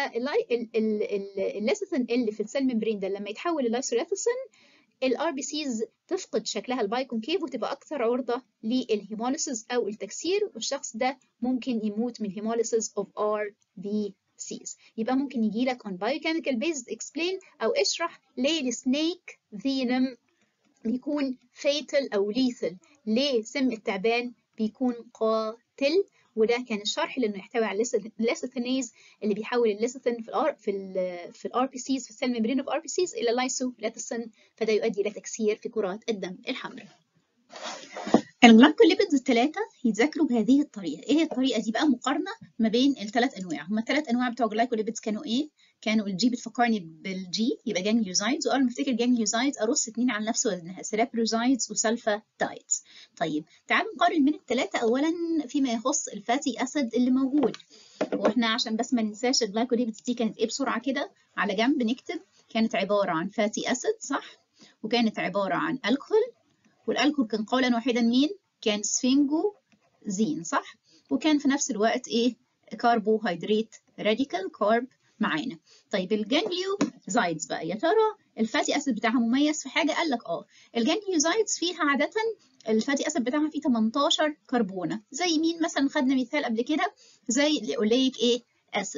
Speaker 1: فالليثين اللي في السيل ممبرين ده لما يتحول للايسوليثين الار بي سيز تفقد شكلها البايكونكيف وتبقى اكثر عرضه للهيموليسيس او التكسير والشخص ده ممكن يموت من هيموليسيس اوف ار بي سيز يبقى ممكن يجي لك on biochemical based explain او اشرح ليه السنيك فينم بيكون fatal أو lethal ليه سم التعبان بيكون قاتل وده كان الشرح لانه يحتوي على الليسيثينيز اللي بيحول الليسيثين في الار في ال في الار بي سيز في السيل ميمبرين اوف ار بي سيز الى لايسوليثين فده يؤدي الى تكسير في كرات الدم الحمراء. الجلايكوليبيدز الثلاثة يتذاكروا بهذه الطريقة، إيه هي الطريقة دي بقى مقارنة ما بين الثلاث أنواع، هما الثلاث أنواع بتوع الجلايكوليبيدز كانوا إيه؟ كانوا الجي بتفكرني بالجي يبقى جانجليوزايدز وأول ما أفتكر جانجليوزايدز أرص اتنين على نفس وزنها سيرابروزايدز وسلفاتايدز. طيب تعالوا نقارن بين الثلاثة أولاً فيما يخص الفاتي أسيد اللي موجود. وإحنا عشان بس ما ننساش الجلايكوليبيدز دي كانت إيه بسرعة كده على جنب نكتب كانت عبارة عن فاتي أسيد صح؟ وكانت عبارة عن الكحول والالكحول كان قولا واحدا مين؟ كان سفنجوزين صح؟ وكان في نفس الوقت ايه؟ كربوهيدرات راديكال كارب معانا. طيب الجانجليوزايدز بقى يا ترى الفاتي اسيد بتاعها مميز في حاجه؟ قال لك اه الجانجليوزايدز فيها عاده الفاتي اسيد بتاعها فيه 18 كربونه زي مين مثلا خدنا مثال قبل كده زي الاوليك ايه؟ اسيد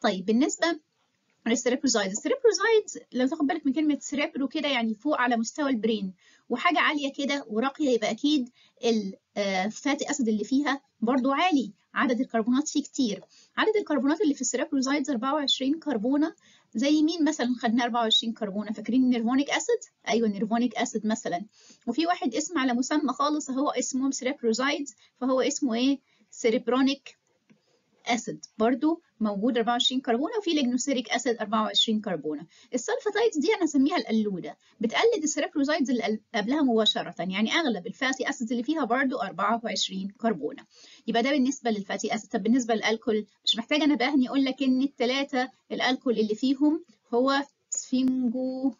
Speaker 1: طيب بالنسبه للسيريبروزايدز السيريبروزايدز لو تاخد بالك من كلمه سيريبرو كده يعني فوق على مستوى البرين وحاجه عاليه كده وراقيه يبقى اكيد الفاتي اسيد اللي فيها برضو عالي عدد الكربونات فيه كتير عدد الكربونات اللي في السيريبروزايدز 24 كربونه زي مين مثلا خدنا 24 كربونه فاكرين النيرفونيك اسيد ايوه النيرفونيك اسيد مثلا وفي واحد اسم على مسمى خالص هو اسمه سيريبروزايدز فهو اسمه ايه سيريبرونيك اسيد برضو موجود 24 كربونه وفي لجنوسيريك اسيد 24 كربونه السلفاتايدز دي انا اسميها القلوده بتقلد السيريبروزايدز اللي قبلها مباشره يعني اغلب الفاتي اسيدز اللي فيها برضو 24 كربونه يبقى ده بالنسبه للفاتي اسيد طب بالنسبه للالكول مش محتاجه انا بقى اقول لك ان الثلاثه الالكول اللي فيهم هو سفنجو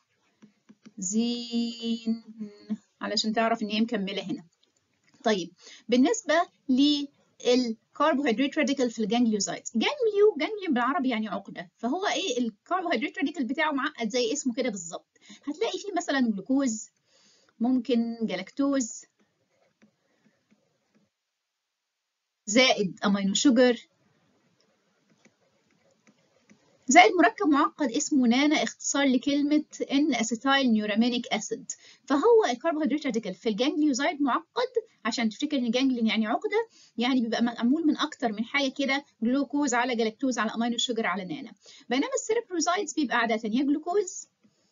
Speaker 1: زين علشان تعرف ان هي مكمله هنا طيب بالنسبه للكربوهيدرات راديكال في الجانجليوزايدز جانجليو جانجليو بالعربي يعني عقده فهو ايه الكربوهيدرات راديكال بتاعه معقد زي اسمه كده بالظبط هتلاقي فيه مثلا جلوكوز ممكن جلاكتوز زائد امينو شوجر زائد مركب معقد اسمه نانا اختصار لكلمة ان اسيتايل نيورامينيك اسيد فهو الكربوهيدرات راديكال في الجانجليوزايد معقد عشان تفتكر ان جانجلين يعني عقدة يعني بيبقى معمول من اكتر من حاجة كده جلوكوز على جلاكتوز على امينو شوجر على نانا بينما السيريبروزايدز بيبقى عادة يا جلوكوز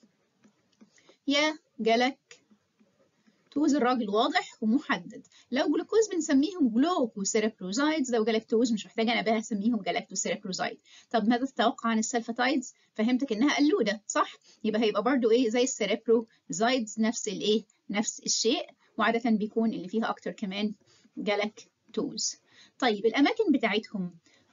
Speaker 1: يا جلاك توز الراجل واضح ومحدد لو جلوكوز بنسميهم جلوكوسيريبروزايدز لو جلاكتوز مش محتاجه انا بقى اسميهم جلاكتوسيريبروزايد طب ماذا تتوقع عن السلفاتايدز فهمتك انها قلوده صح يبقى هيبقى برضو ايه زي السيريبروزايدز نفس الايه نفس الشيء وعاده بيكون اللي فيها اكتر كمان جلاكتوز طيب الاماكن بتاعتهم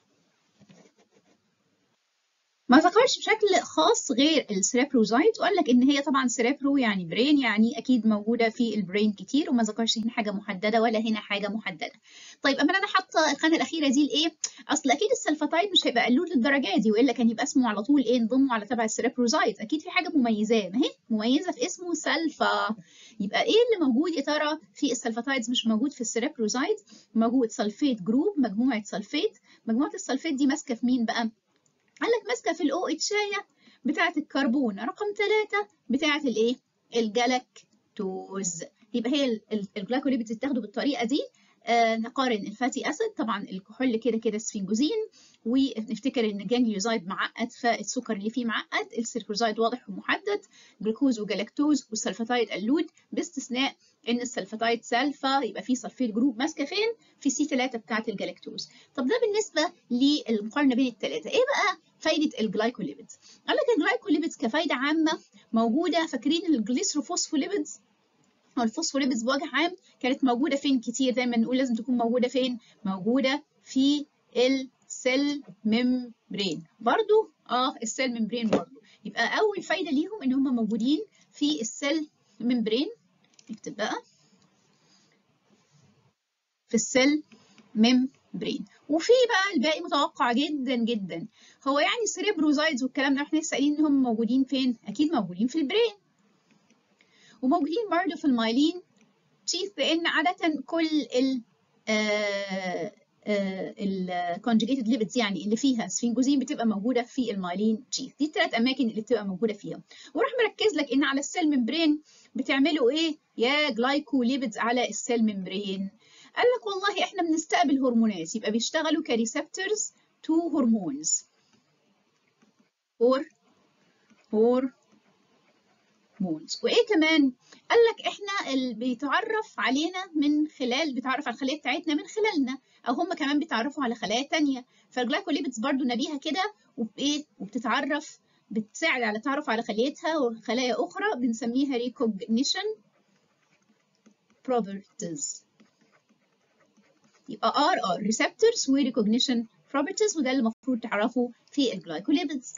Speaker 1: ما ذكرش بشكل خاص غير السيريبروزايد وقال لك ان هي طبعا سيريبرو يعني برين يعني اكيد موجوده في البرين كتير وما ذكرش هنا حاجه محدده ولا هنا حاجه محدده طيب اما انا حاطه الخانه الاخيره دي لايه اصل اكيد السلفاتايد مش هيبقى قلول للدرجه دي والا كان يبقى اسمه على طول ايه نضمه على تبع السيريبروزايد اكيد في حاجه مميزاه ما هي مميزه في اسمه سلفا يبقى ايه اللي موجود يا ترى في السلفاتايدز مش موجود في السيريبروزايد موجود سلفيت جروب مجموعه سلفيت مجموعه السلفيت دي ماسكه في مين بقى قال لك ماسكه في الاو اتشايه بتاعه الكربون رقم ثلاثة بتاعه الايه الجلاكتوز يبقى هي الجلايكوليبيدز بتاخده بالطريقه دي آه نقارن الفاتي اسيد طبعا الكحول كده كده سفنجوزين ونفتكر ان الجانجليوزايد معقد فالسكر اللي فيه معقد السيركوزايد واضح ومحدد جلوكوز وجلاكتوز والسلفاتايد اللود باستثناء ان السلفاتايد سلفا يبقى فيه صلفيت جروب ماسكه فين في سي 3 بتاعه الجلاكتوز طب ده بالنسبه للمقارنه بين الثلاثه ايه بقى فايده الجلايكوليبيدز قال لك الجلايكوليبيدز كفايده عامه موجوده فاكرين الجليسروفوسفوليبيدز او الفوسفوليبيدز بوجه عام كانت موجوده فين كتير دايما نقول لازم تكون موجوده فين موجوده في السيل ممبرين برضو اه السيل ممبرين برضو يبقى اول فايده ليهم ان هم موجودين في السيل ممبرين نكتب بقى في السيل ممبرين وفي بقى الباقي متوقع جدا جدا هو يعني السيريبروزايدز والكلام ده احنا لسه قايلين انهم موجودين فين اكيد موجودين في البرين وموجودين برضه في المايلين تشيث لان عاده كل ال الكونجيجيتد ليبيدز يعني اللي فيها سفنجوزين بتبقى موجوده في المايلين تشيث دي الثلاث اماكن اللي بتبقى موجوده فيها وراح مركز لك ان على السيل ممبرين بتعملوا ايه يا جلايكوليبيدز على السيل ممبرين قال لك والله احنا بنستقبل هرمونات يبقى بيشتغلوا كريسبتورز تو هرمونز اور اور هرمونز وايه كمان قال لك احنا اللي بيتعرف علينا من خلال بيتعرف على الخلايا بتاعتنا من خلالنا او هم كمان بيتعرفوا على خلايا تانية فالجلايكوليبيدز برضو نبيها كده وبايه وبتتعرف بتساعد على التعرف على خليتها وخلايا اخرى بنسميها recognition properties يبقى ار ار receptors و recognition properties وده اللي المفروض تعرفه في الجلايكوليبيدز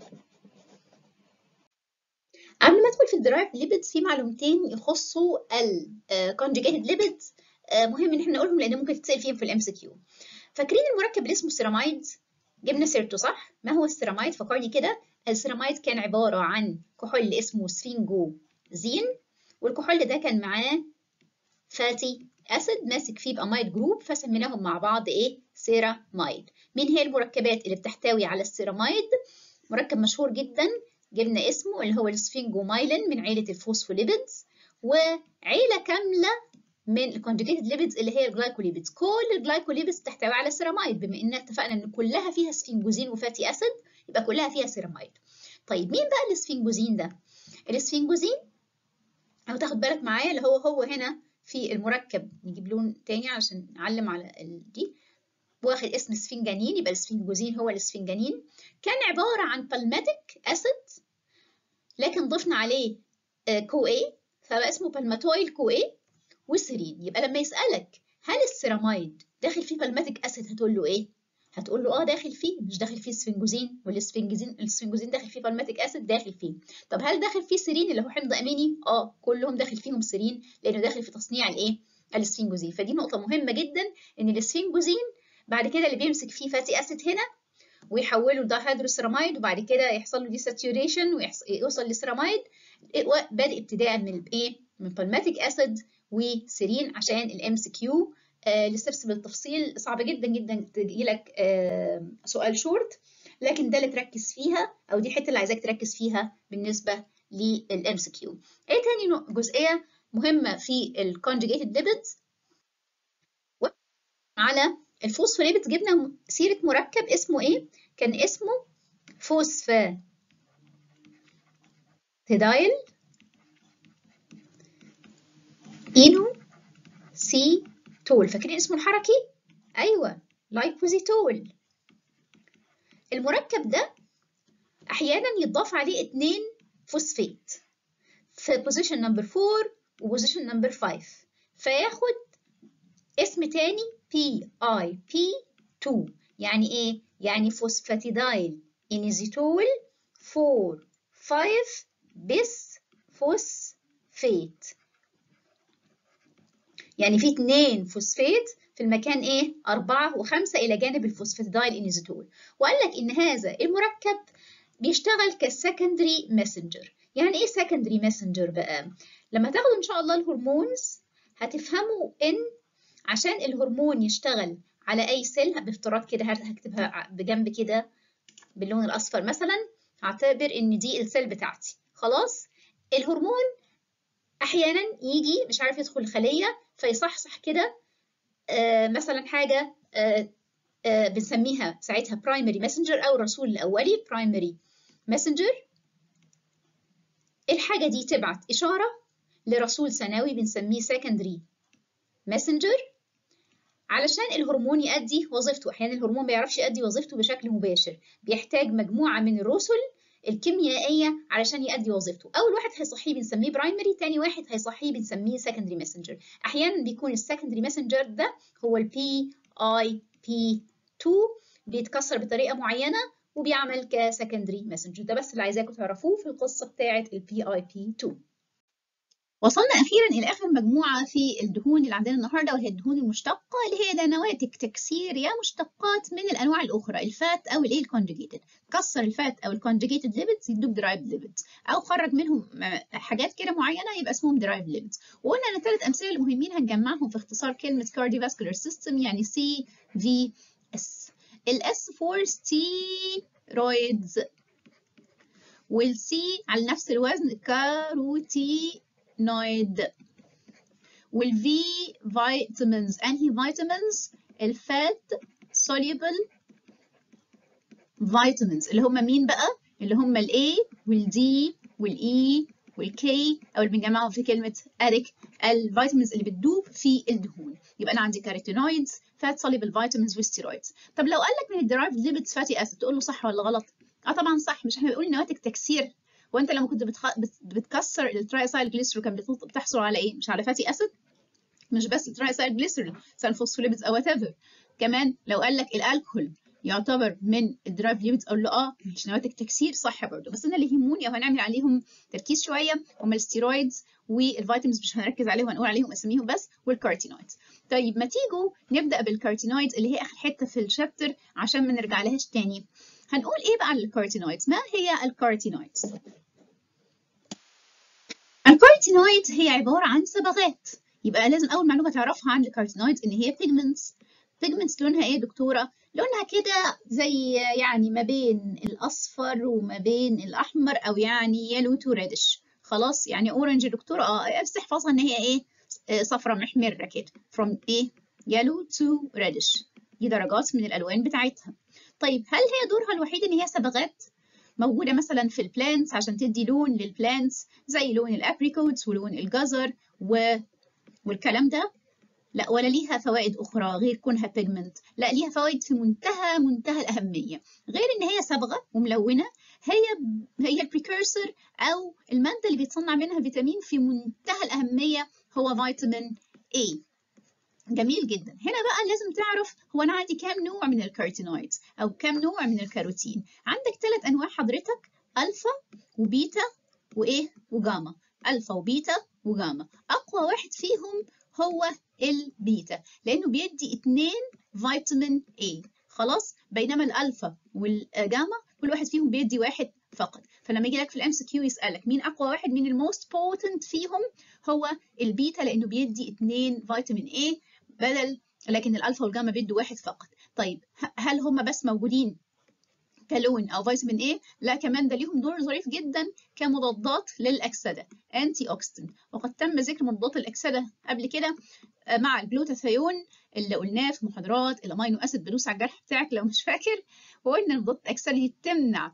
Speaker 1: قبل ما ادخل في الدرايف ليبيدز في معلومتين يخصوا الكونجيجيتد ليبيدز مهم ان احنا نقولهم لان ممكن تتسال فيهم في الام سي كيو فاكرين المركب اللي اسمه السيراميد جبنا سيرته صح ما هو السيراميد فكرني كده السيراميد كان عباره عن كحول اسمه سفنجو زين والكحول ده كان معاه فاتي اسيد ماسك فيه بامايد جروب فسميناهم مع بعض ايه سيرامايد مين هي المركبات اللي بتحتوي على السيرامايد مركب مشهور جدا جبنا اسمه اللي هو السفنجومايلين من عيله الفوسفوليبيدز وعيله كامله من الكونجوجيتد ليبيدز اللي هي الجلايكوليبيدز كل الجلايكوليبيدز تحتوي على السيرامايد بما ان اتفقنا ان كلها فيها سفنجوزين وفاتي اسيد يبقى كلها فيها سيرامايد طيب مين بقى السفنجوزين ده السفنجوزين او تاخد بالك معايا اللي هو هو هنا في المركب نجيب لون تاني عشان نعلم على دي واخد اسم سفنجانين يبقى السفنجوزين هو السفنجانين كان عبارة عن بالماتيك أسيد لكن ضفنا عليه كو اي فبقى اسمه بالماتويل كو اي وسيرين يبقى لما يسألك هل السيرامايد داخل فيه بالماتيك أسيد هتقول له ايه؟ هتقول له اه داخل فيه مش داخل فيه سفنجوزين والسفنجوزين السفنجوزين داخل فيه بالماتيك اسيد داخل فيه طب هل داخل فيه سيرين اللي هو حمض اميني اه كلهم داخل فيهم سيرين لانه داخل في تصنيع الايه السفنجوزين فدي نقطه مهمه جدا ان السفنجوزين بعد كده اللي بيمسك فيه فاتي اسيد هنا ويحوله لدايهيدروسيراميد وبعد كده يحصل له ديساتوريشن ويوصل للسيراميد بادئ ابتداء من الايه من بالماتيك اسيد وسيرين عشان الام سي كيو الستبس بالتفصيل صعب جدا جدا تجي لك آه سؤال شورت لكن ده اللي تركز فيها او دي الحته اللي عايزاك تركز فيها بالنسبه للام سي كيو ايه تاني جزئيه مهمه في الكونجيجيتد ليبيدز على الفوسفوليبيدز جبنا سيره مركب اسمه ايه كان اسمه فوسفاتيدايل اينو سي تول فاكرين اسمه الحركي؟ أيوة لايكوزيتول المركب ده أحيانا يتضاف عليه اتنين فوسفات في بوزيشن نمبر 4 وبوزيشن نمبر 5 فياخد اسم تاني بي اي بي 2 يعني ايه؟ يعني فوسفاتيدايل انيزيتول 4 5 بس فوسفات يعني في اتنين فوسفات في المكان ايه؟ أربعة وخمسة إلى جانب الفوسفاتيدايل إنيزيتول وقال لك إن هذا المركب بيشتغل كسكندري ماسنجر يعني إيه سكندري ماسنجر بقى؟ لما تاخدوا إن شاء الله الهرمونز هتفهموا إن عشان الهرمون يشتغل على أي سيل بافتراض كده هكتبها بجنب كده باللون الأصفر مثلا هعتبر إن دي السيل بتاعتي خلاص؟ الهرمون أحيانا يجي مش عارف يدخل الخلية فيصحصح كده آه مثلا حاجة آه آه بنسميها ساعتها برايمري ماسنجر أو الرسول الأولي برايمري ماسنجر الحاجة دي تبعت إشارة لرسول ثانوي بنسميه secondary messenger علشان الهرمون يؤدي وظيفته أحيانا الهرمون ما بيعرفش يؤدي وظيفته بشكل مباشر بيحتاج مجموعة من الرسل الكيميائية علشان يؤدي وظيفته أول واحد هيصحيه بنسميه برايمري تاني واحد هيصحيه بنسميه سكندري ماسنجر أحيانا بيكون السكندري ماسنجر ده هو البي اي بي 2 بيتكسر بطريقة معينة وبيعمل كسكندري ماسنجر ده بس اللي عايزاكم تعرفوه في القصة بتاعة البي اي بي 2 وصلنا أخيرا إلى آخر مجموعة في الدهون اللي عندنا النهاردة وهي الدهون المشتقة اللي هي نواتج تكسير يا مشتقات من الأنواع الأخرى الفات أو الإيه الكونجيجيتد كسر الفات أو الكونجيجيتد ليبيدز يدوك درايفد ليبيدز أو خرج منهم حاجات كده معينة يبقى اسمهم درايفد ليبيدز وقلنا إن الثلاث أمثلة المهمين هنجمعهم في اختصار كلمة cardiovascular system يعني سي في اس الاس فور ستيرويدز والسي على نفس الوزن كاروتي نويد والفي فيتامينز انهي فيتامينز الفات soluble vitamins اللي هم مين بقى اللي هم الاي والدي والاي والكي او اللي بنجمعهم في كلمه اريك الفيتامينز اللي بتدوب في الدهون يبقى انا عندي كاروتينويدز فات soluble vitamins وستيرويدز طب لو قال لك من الدرايفد ليبيدز فاتي اسيد تقول له صح ولا غلط اه طبعا صح مش احنا بنقول نواتج تكسير وانت لما كنت بتخ... بتكسر الترايسايل جليسرول كان بتحصل على ايه؟ مش على فاتي اسيد مش بس الترايسايل جليسرول سلفوسفوليبيدز او وات ايفر كمان لو قال لك الالكول يعتبر من الدرايف ليبيدز اقول له اه مش نواتج تكسير صح برضه بس انا اللي يهموني او هنعمل عليهم تركيز شويه هم الستيرويدز والفيتامينز مش هنركز عليهم هنقول عليهم اساميهم بس والكارتينويدز طيب ما تيجوا نبدا بالكارتينويدز اللي هي اخر حته في الشابتر عشان ما نرجع لهاش تاني هنقول ايه بقى عن الكارتينويدز ما هي الكارتينويدز الكارتينويد هي عبارة عن صبغات يبقى لازم اول معلومه تعرفها عن الكاروتينويدز ان هي بيجمنتس بيجمنتس لونها ايه يا دكتوره لونها كده زي يعني ما بين الاصفر وما بين الاحمر او يعني يلو تو ريدش خلاص يعني اورنج يا دكتوره اه بس احفظها ان هي ايه صفرة محمرة كده from ايه yellow to reddish دي درجات من الالوان بتاعتها طيب هل هي دورها الوحيد ان هي صبغات موجودة مثلا في البلانتس عشان تدي لون للبلانتس زي لون الابريكوتس ولون الجزر و... والكلام ده لا ولا ليها فوائد أخرى غير كونها بيجمنت لا ليها فوائد في منتهى منتهى الأهمية غير إن هي صبغة وملونة هي هي البريكورسور أو المادة اللي بيتصنع منها فيتامين في منتهى الأهمية هو فيتامين A جميل جدا هنا بقى لازم تعرف هو أنا عندي كام نوع من الكاروتينويدز أو كام نوع من الكاروتين عندك ثلاث أنواع حضرتك ألفا وبيتا وإيه وجاما ألفا وبيتا وجاما أقوى واحد فيهم هو البيتا لانه بيدي اتنين فيتامين A خلاص بينما الالفا والجاما كل واحد فيهم بيدي واحد فقط فلما يجي لك في الام سي كيو يسالك مين اقوى واحد مين الموست بوتنت فيهم هو البيتا لانه بيدي اتنين فيتامين A بدل لكن الالفا والجاما بيدوا واحد فقط طيب هل هم بس موجودين كلون او فيتامين A لا كمان ده ليهم دور ظريف جدا كمضادات للاكسده انتي اوكسيدنت وقد تم ذكر مضادات الاكسده قبل كده مع الجلوتاثيون اللي قلناه في محاضرات الامينو اسيد بدوس على الجرح بتاعك لو مش فاكر وقلنا مضادات الاكسده دي تمنع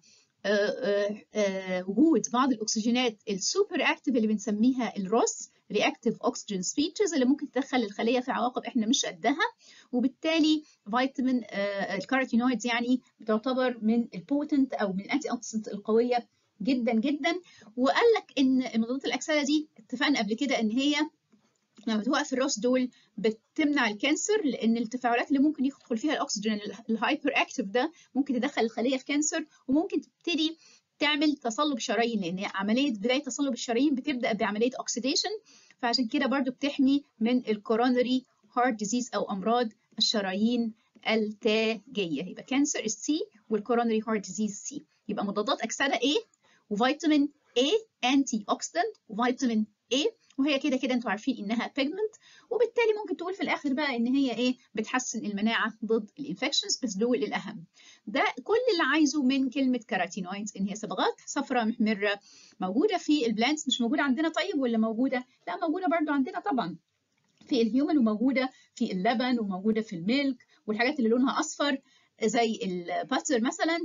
Speaker 1: وجود بعض الاكسجينات السوبر اكتيف اللي بنسميها الروس رياكتيف اوكسجين سبيتشز اللي ممكن تدخل الخليه في عواقب احنا مش قدها وبالتالي فيتامين الكاروتينويدز يعني بتعتبر من البوتنت او من الانتي اوكسيدنت القويه جدا جدا وقال لك ان مضادات الاكسده دي اتفقنا قبل كده ان هي لما توقف الراس دول بتمنع الكانسر لان التفاعلات اللي ممكن يدخل فيها الاكسجين الهايبر اكتيف ده ممكن تدخل الخليه في كانسر وممكن تبتدي تعمل تصلب شرايين لان عمليه بدايه تصلب الشرايين بتبدا بعمليه اوكسيديشن فعشان كده برضو بتحمي من الكورونري هارت ديزيز او امراض الشرايين التاجيه يبقى كانسر السي والكورونري هارت ديزيز سي يبقى مضادات اكسده A وفيتامين A انتي اوكسيدنت وفيتامين A وهي كده كده انتوا عارفين انها بيجمنت وبالتالي ممكن تقول في الاخر بقى ان هي ايه بتحسن المناعه ضد الانفكشنز بس دول الاهم ده كل اللي عايزه من كلمه كاراتينويدز ان هي صبغات صفراء محمره موجوده في البلانتس مش موجوده عندنا طيب ولا موجوده لا موجوده برضو عندنا طبعا في الهيومن وموجوده في اللبن وموجوده في الميلك والحاجات اللي لونها اصفر زي الباتر مثلا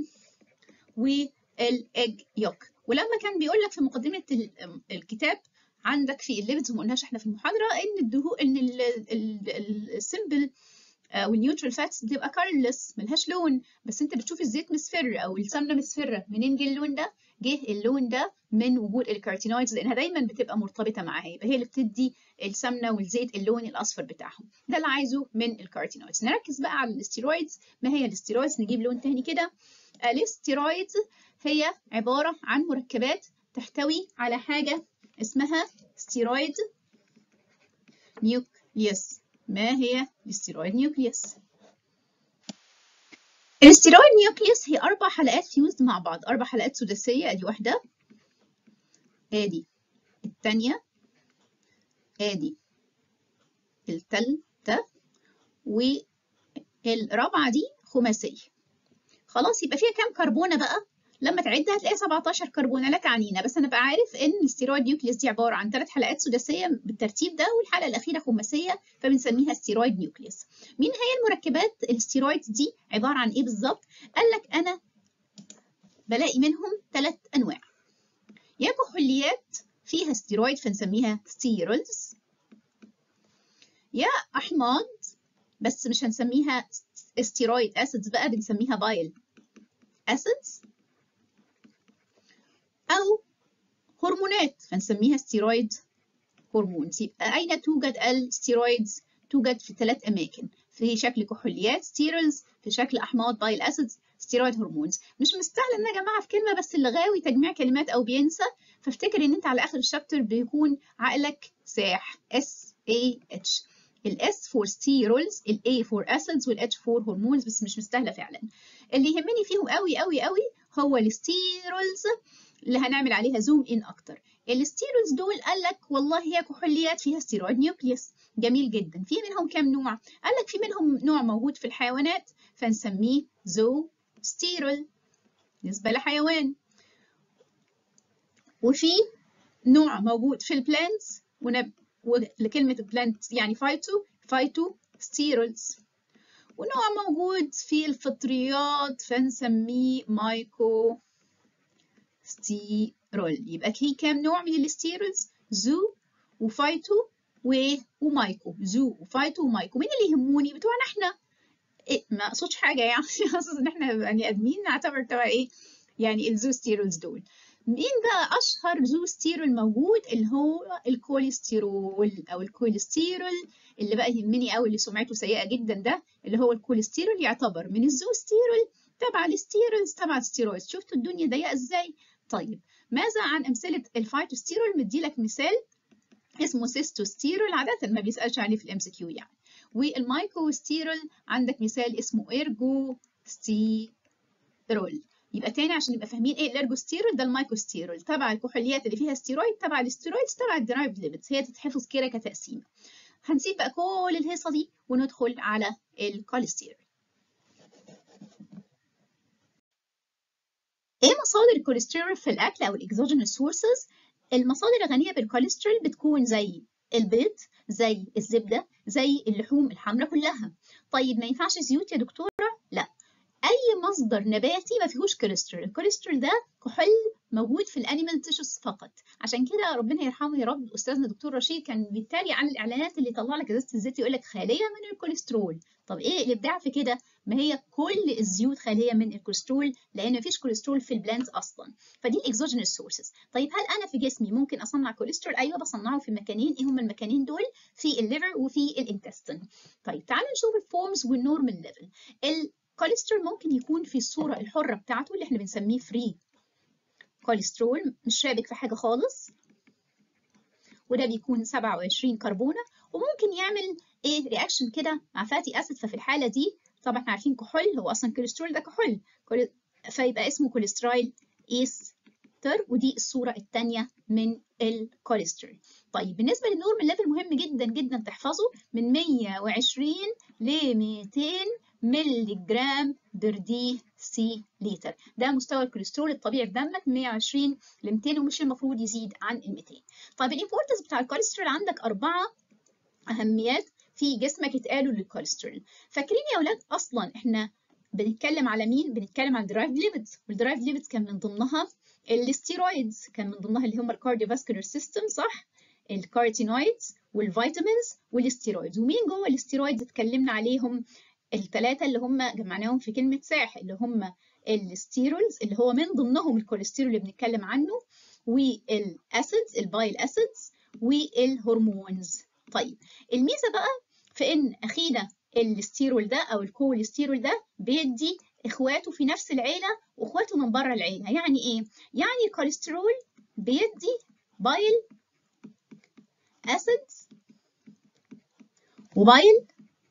Speaker 1: والايج يوك ولما كان بيقول لك في مقدمه الكتاب عندك في الليبيدز وما قلناش احنا في المحاضره ان الدهو ان السمبل والنيوترال فاتس بتبقى كارلس ملهاش لون بس انت بتشوف الزيت مصفر او السمنه مصفره منين جه اللون ده؟ جه اللون ده من وجود الكارتينويدز لانها دايما بتبقى مرتبطه معاها يبقى هي اللي بتدي السمنه والزيت اللون الاصفر بتاعهم ده اللي عايزه من الكارتينويدز نركز بقى على الاستيرويدز ما هي الاستيرويدز نجيب لون تاني كده الاستيرويدز هي عباره عن مركبات تحتوي على حاجه اسمها ستيرويد نيوكليوس ما هي الستيرويد نيوكليوس الستيرويد نيوكليوس هي أربع حلقات فيوزد مع بعض أربع حلقات سداسية أدي واحدة أدي التانية أدي التالتة والرابعة دي خماسية خلاص يبقى فيها كام كربونة بقى لما تعد هتلاقي 17 كربونه لك عنينا بس انا بقى عارف ان الستيرويد نيوكليس دي عباره عن ثلاث حلقات سداسيه بالترتيب ده والحلقه الاخيره خماسيه فبنسميها ستيرويد نيوكليس مين هي المركبات الستيرويد دي عباره عن ايه بالظبط قال لك انا بلاقي منهم ثلاث انواع يا كحوليات فيها ستيرويد فنسميها ستيرويدز يا احماض بس مش هنسميها ستيرويد اسيدز بقى بنسميها بايل اسيدز أو هرمونات فنسميها ستيرويد هرمونز يبقى أين توجد الستيرويدز؟ توجد في ثلاث أماكن في شكل كحوليات ستيرولز في شكل أحماض بايل أسيدز ستيرويد هرمونز مش مستاهل ان يا جماعه في كلمه بس اللي غاوي تجميع كلمات او بينسى فافتكر ان انت على اخر الشابتر بيكون عقلك ساح اس اي اتش الاس فور ستيرولز الاي فور اسيدز والاتش فور هرمونز بس مش مستاهله فعلا اللي يهمني فيهم قوي قوي قوي هو الستيرولز اللي هنعمل عليها زوم ان اكتر الستيرويدز دول قال لك والله هي كحوليات فيها ستيرويد نيوكليوس جميل جدا في منهم كام نوع قال لك في منهم نوع موجود في الحيوانات فنسميه زو ستيرل بالنسبة لحيوان وفي نوع موجود في البلانتس ونب... ولكلمة بلانت يعني فايتو فايتو ستيرلز ونوع موجود في الفطريات فنسميه مايكو ستيرول يبقى في كام نوع من الستيرلز زو وفايتو و... ومايكو زو وفايتو ومايكو مين اللي يهموني بتوعنا احنا إيه ما اقصدش حاجه يعني اقصد ان احنا بني ادمين نعتبر تبع ايه يعني الزو ستيرولز دول مين بقى اشهر زو ستيرول موجود اللي هو الكوليسترول او الكوليسترول اللي بقى يهمني قوي اللي سمعته سيئه جدا ده اللي هو الكوليسترول يعتبر من الزو ستيرول تبع الستيرولز تبع الستيرويدز شفتوا الدنيا ضيقه ازاي طيب ماذا عن امثله الفايتوستيرول مدي لك مثال اسمه سيستوستيرول عاده ما بيسالش عليه في الام سي كيو يعني والمايكوستيرول عندك مثال اسمه ايرجو ستيرول يبقى تاني عشان نبقى فاهمين ايه الارجوستيرول ده المايكوستيرول تبع الكحوليات اللي فيها ستيرويد تبع الاستيرويدز تبع الدرايفد ليبيدز هي تتحفظ كده كتقسيمه هنسيب بقى كل الهيصه دي وندخل على الكوليسترول ايه مصادر الكوليسترول في الاكل او الاكزوجينوس سورسز المصادر الغنيه بالكوليسترول بتكون زي البيض زي الزبده زي اللحوم الحمراء كلها طيب ما ينفعش زيوت يا دكتوره لا اي مصدر نباتي ما فيهوش كوليسترول الكوليسترول ده كحول موجود في الانيمال تيشوز فقط عشان كده ربنا يرحمه يا رب استاذنا دكتور رشيد كان بيتريق عن الاعلانات اللي يطلع لك ازازه الزيت يقول لك خاليه من الكوليسترول طب ايه الابداع في كده ما هي كل الزيوت خاليه من الكوليسترول لان مفيش كوليسترول في البلانز اصلا فدي الاكزوجينوس سورسز طيب هل انا في جسمي ممكن اصنع كوليسترول ايوه بصنعه في مكانين ايه هما المكانين دول في الليفر وفي الانتستين طيب تعالوا نشوف الفورمز والنورمال ليفل الكوليسترول ممكن يكون في الصوره الحره بتاعته اللي احنا بنسميه فري كوليسترول مش شابك في حاجه خالص وده بيكون 27 كربونه وممكن يعمل ايه رياكشن كده مع فاتي اسيد ففي الحاله دي طبعا احنا عارفين كحول هو اصلا كوليسترول ده كحول فيبقى اسمه كوليسترايل ايستر ودي الصوره الثانيه من الكوليسترول طيب بالنسبه للنورمال ليفل مهم جدا جدا تحفظه من 120 ل 200 مللي جرام در دي سي لتر ده مستوى الكوليسترول الطبيعي في دمك 120 ل 200 ومش المفروض يزيد عن ال 200 طيب الامبورتنس بتاع الكوليسترول عندك اربعه اهميات في جسمك اتقالوا للكوليسترول فاكرين يا اولاد اصلا احنا بنتكلم على مين بنتكلم عن الدرايف ليبيدز والدرايف ليبيدز كان من ضمنها الستيرويدز كان من ضمنها اللي هم الكارديوفاسكولار سيستم صح الكارتينويدز والفيتامينز والستيرويدز ومين جوه الستيرويدز اتكلمنا عليهم الثلاثه اللي هم جمعناهم في كلمه ساح اللي هم الستيرولز اللي هو من ضمنهم الكوليسترول اللي بنتكلم عنه والاسيدز البايل اسيدز والهرمونز طيب الميزه بقى في ان اخينا الستيرول ده او الكوليسترول ده بيدي اخواته في نفس العيله واخواته من بره العيله يعني ايه يعني الكوليسترول بيدي بايل اسيدز وبايل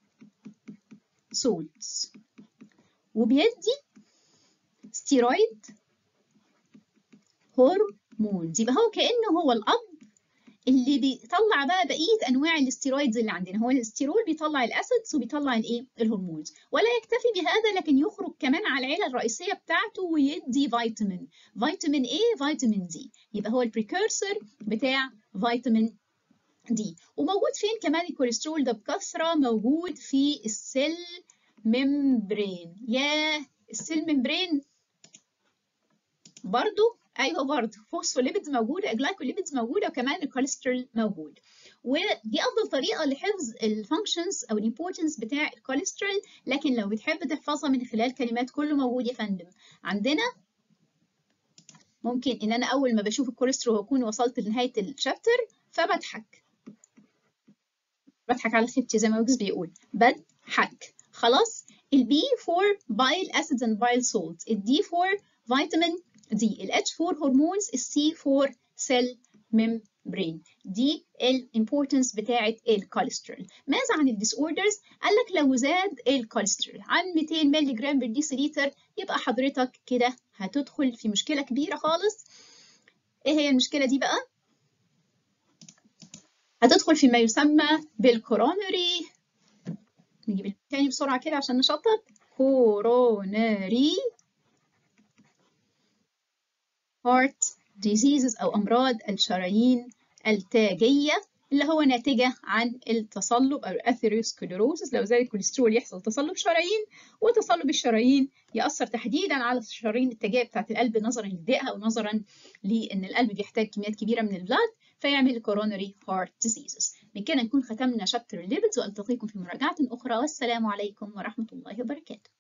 Speaker 1: سولتس وبيدي ستيرويد هرمونز يبقى هو كانه هو الاب اللي بيطلع بقى بقيه انواع الاستيرويدز اللي عندنا هو الاستيرول بيطلع الاسيدز وبيطلع الايه الهرمونز ولا يكتفي بهذا لكن يخرج كمان على العيله الرئيسيه بتاعته ويدي فيتامين فيتامين A فيتامين دي يبقى هو البريكورسور بتاع فيتامين دي وموجود فين كمان الكوليسترول ده بكثره موجود في السيل ممبرين ياه السيل ممبرين برضو ايوه برضه فوسفوليبيدز موجوده جلايكوليبيدز موجوده وكمان الكوليسترول موجود ودي افضل طريقه لحفظ الفانكشنز او الامبورتنس بتاع الكوليسترول لكن لو بتحب تحفظها من خلال كلمات كله موجود يا فندم عندنا ممكن ان انا اول ما بشوف الكوليسترول واكون وصلت لنهايه الشابتر فبضحك بضحك على خيبتي زي ما ويجز بيقول بضحك خلاص البي فور بايل اسيدز اند بايل سولت الدي فور فيتامين دي ال H4 هرمونز ال C4 سيل ممبرين دي الامبورتنس بتاعه الكوليسترول ماذا عن الديس اوردرز قال لك لو زاد الكوليسترول عن 200 مللي جرام بالديسيليتر يبقى حضرتك كده هتدخل في مشكله كبيره خالص ايه هي المشكله دي بقى هتدخل فيما يسمى بالكورونري نجيب التاني بسرعة كده عشان نشطب كورونري heart diseases أو أمراض الشرايين التاجية اللي هو ناتجة عن التصلب أو الأثيروسكليروسيس لو زاد الكوليسترول يحصل تصلب شرايين وتصلب الشرايين يأثر تحديدا على الشرايين التاجية بتاعة القلب نظرا لضيقها ونظرا لأن القلب بيحتاج كميات كبيرة من البلاد فيعمل coronary heart diseases من كده نكون ختمنا شابتر الليبيدز وألتقيكم في مراجعة أخرى والسلام عليكم ورحمة الله وبركاته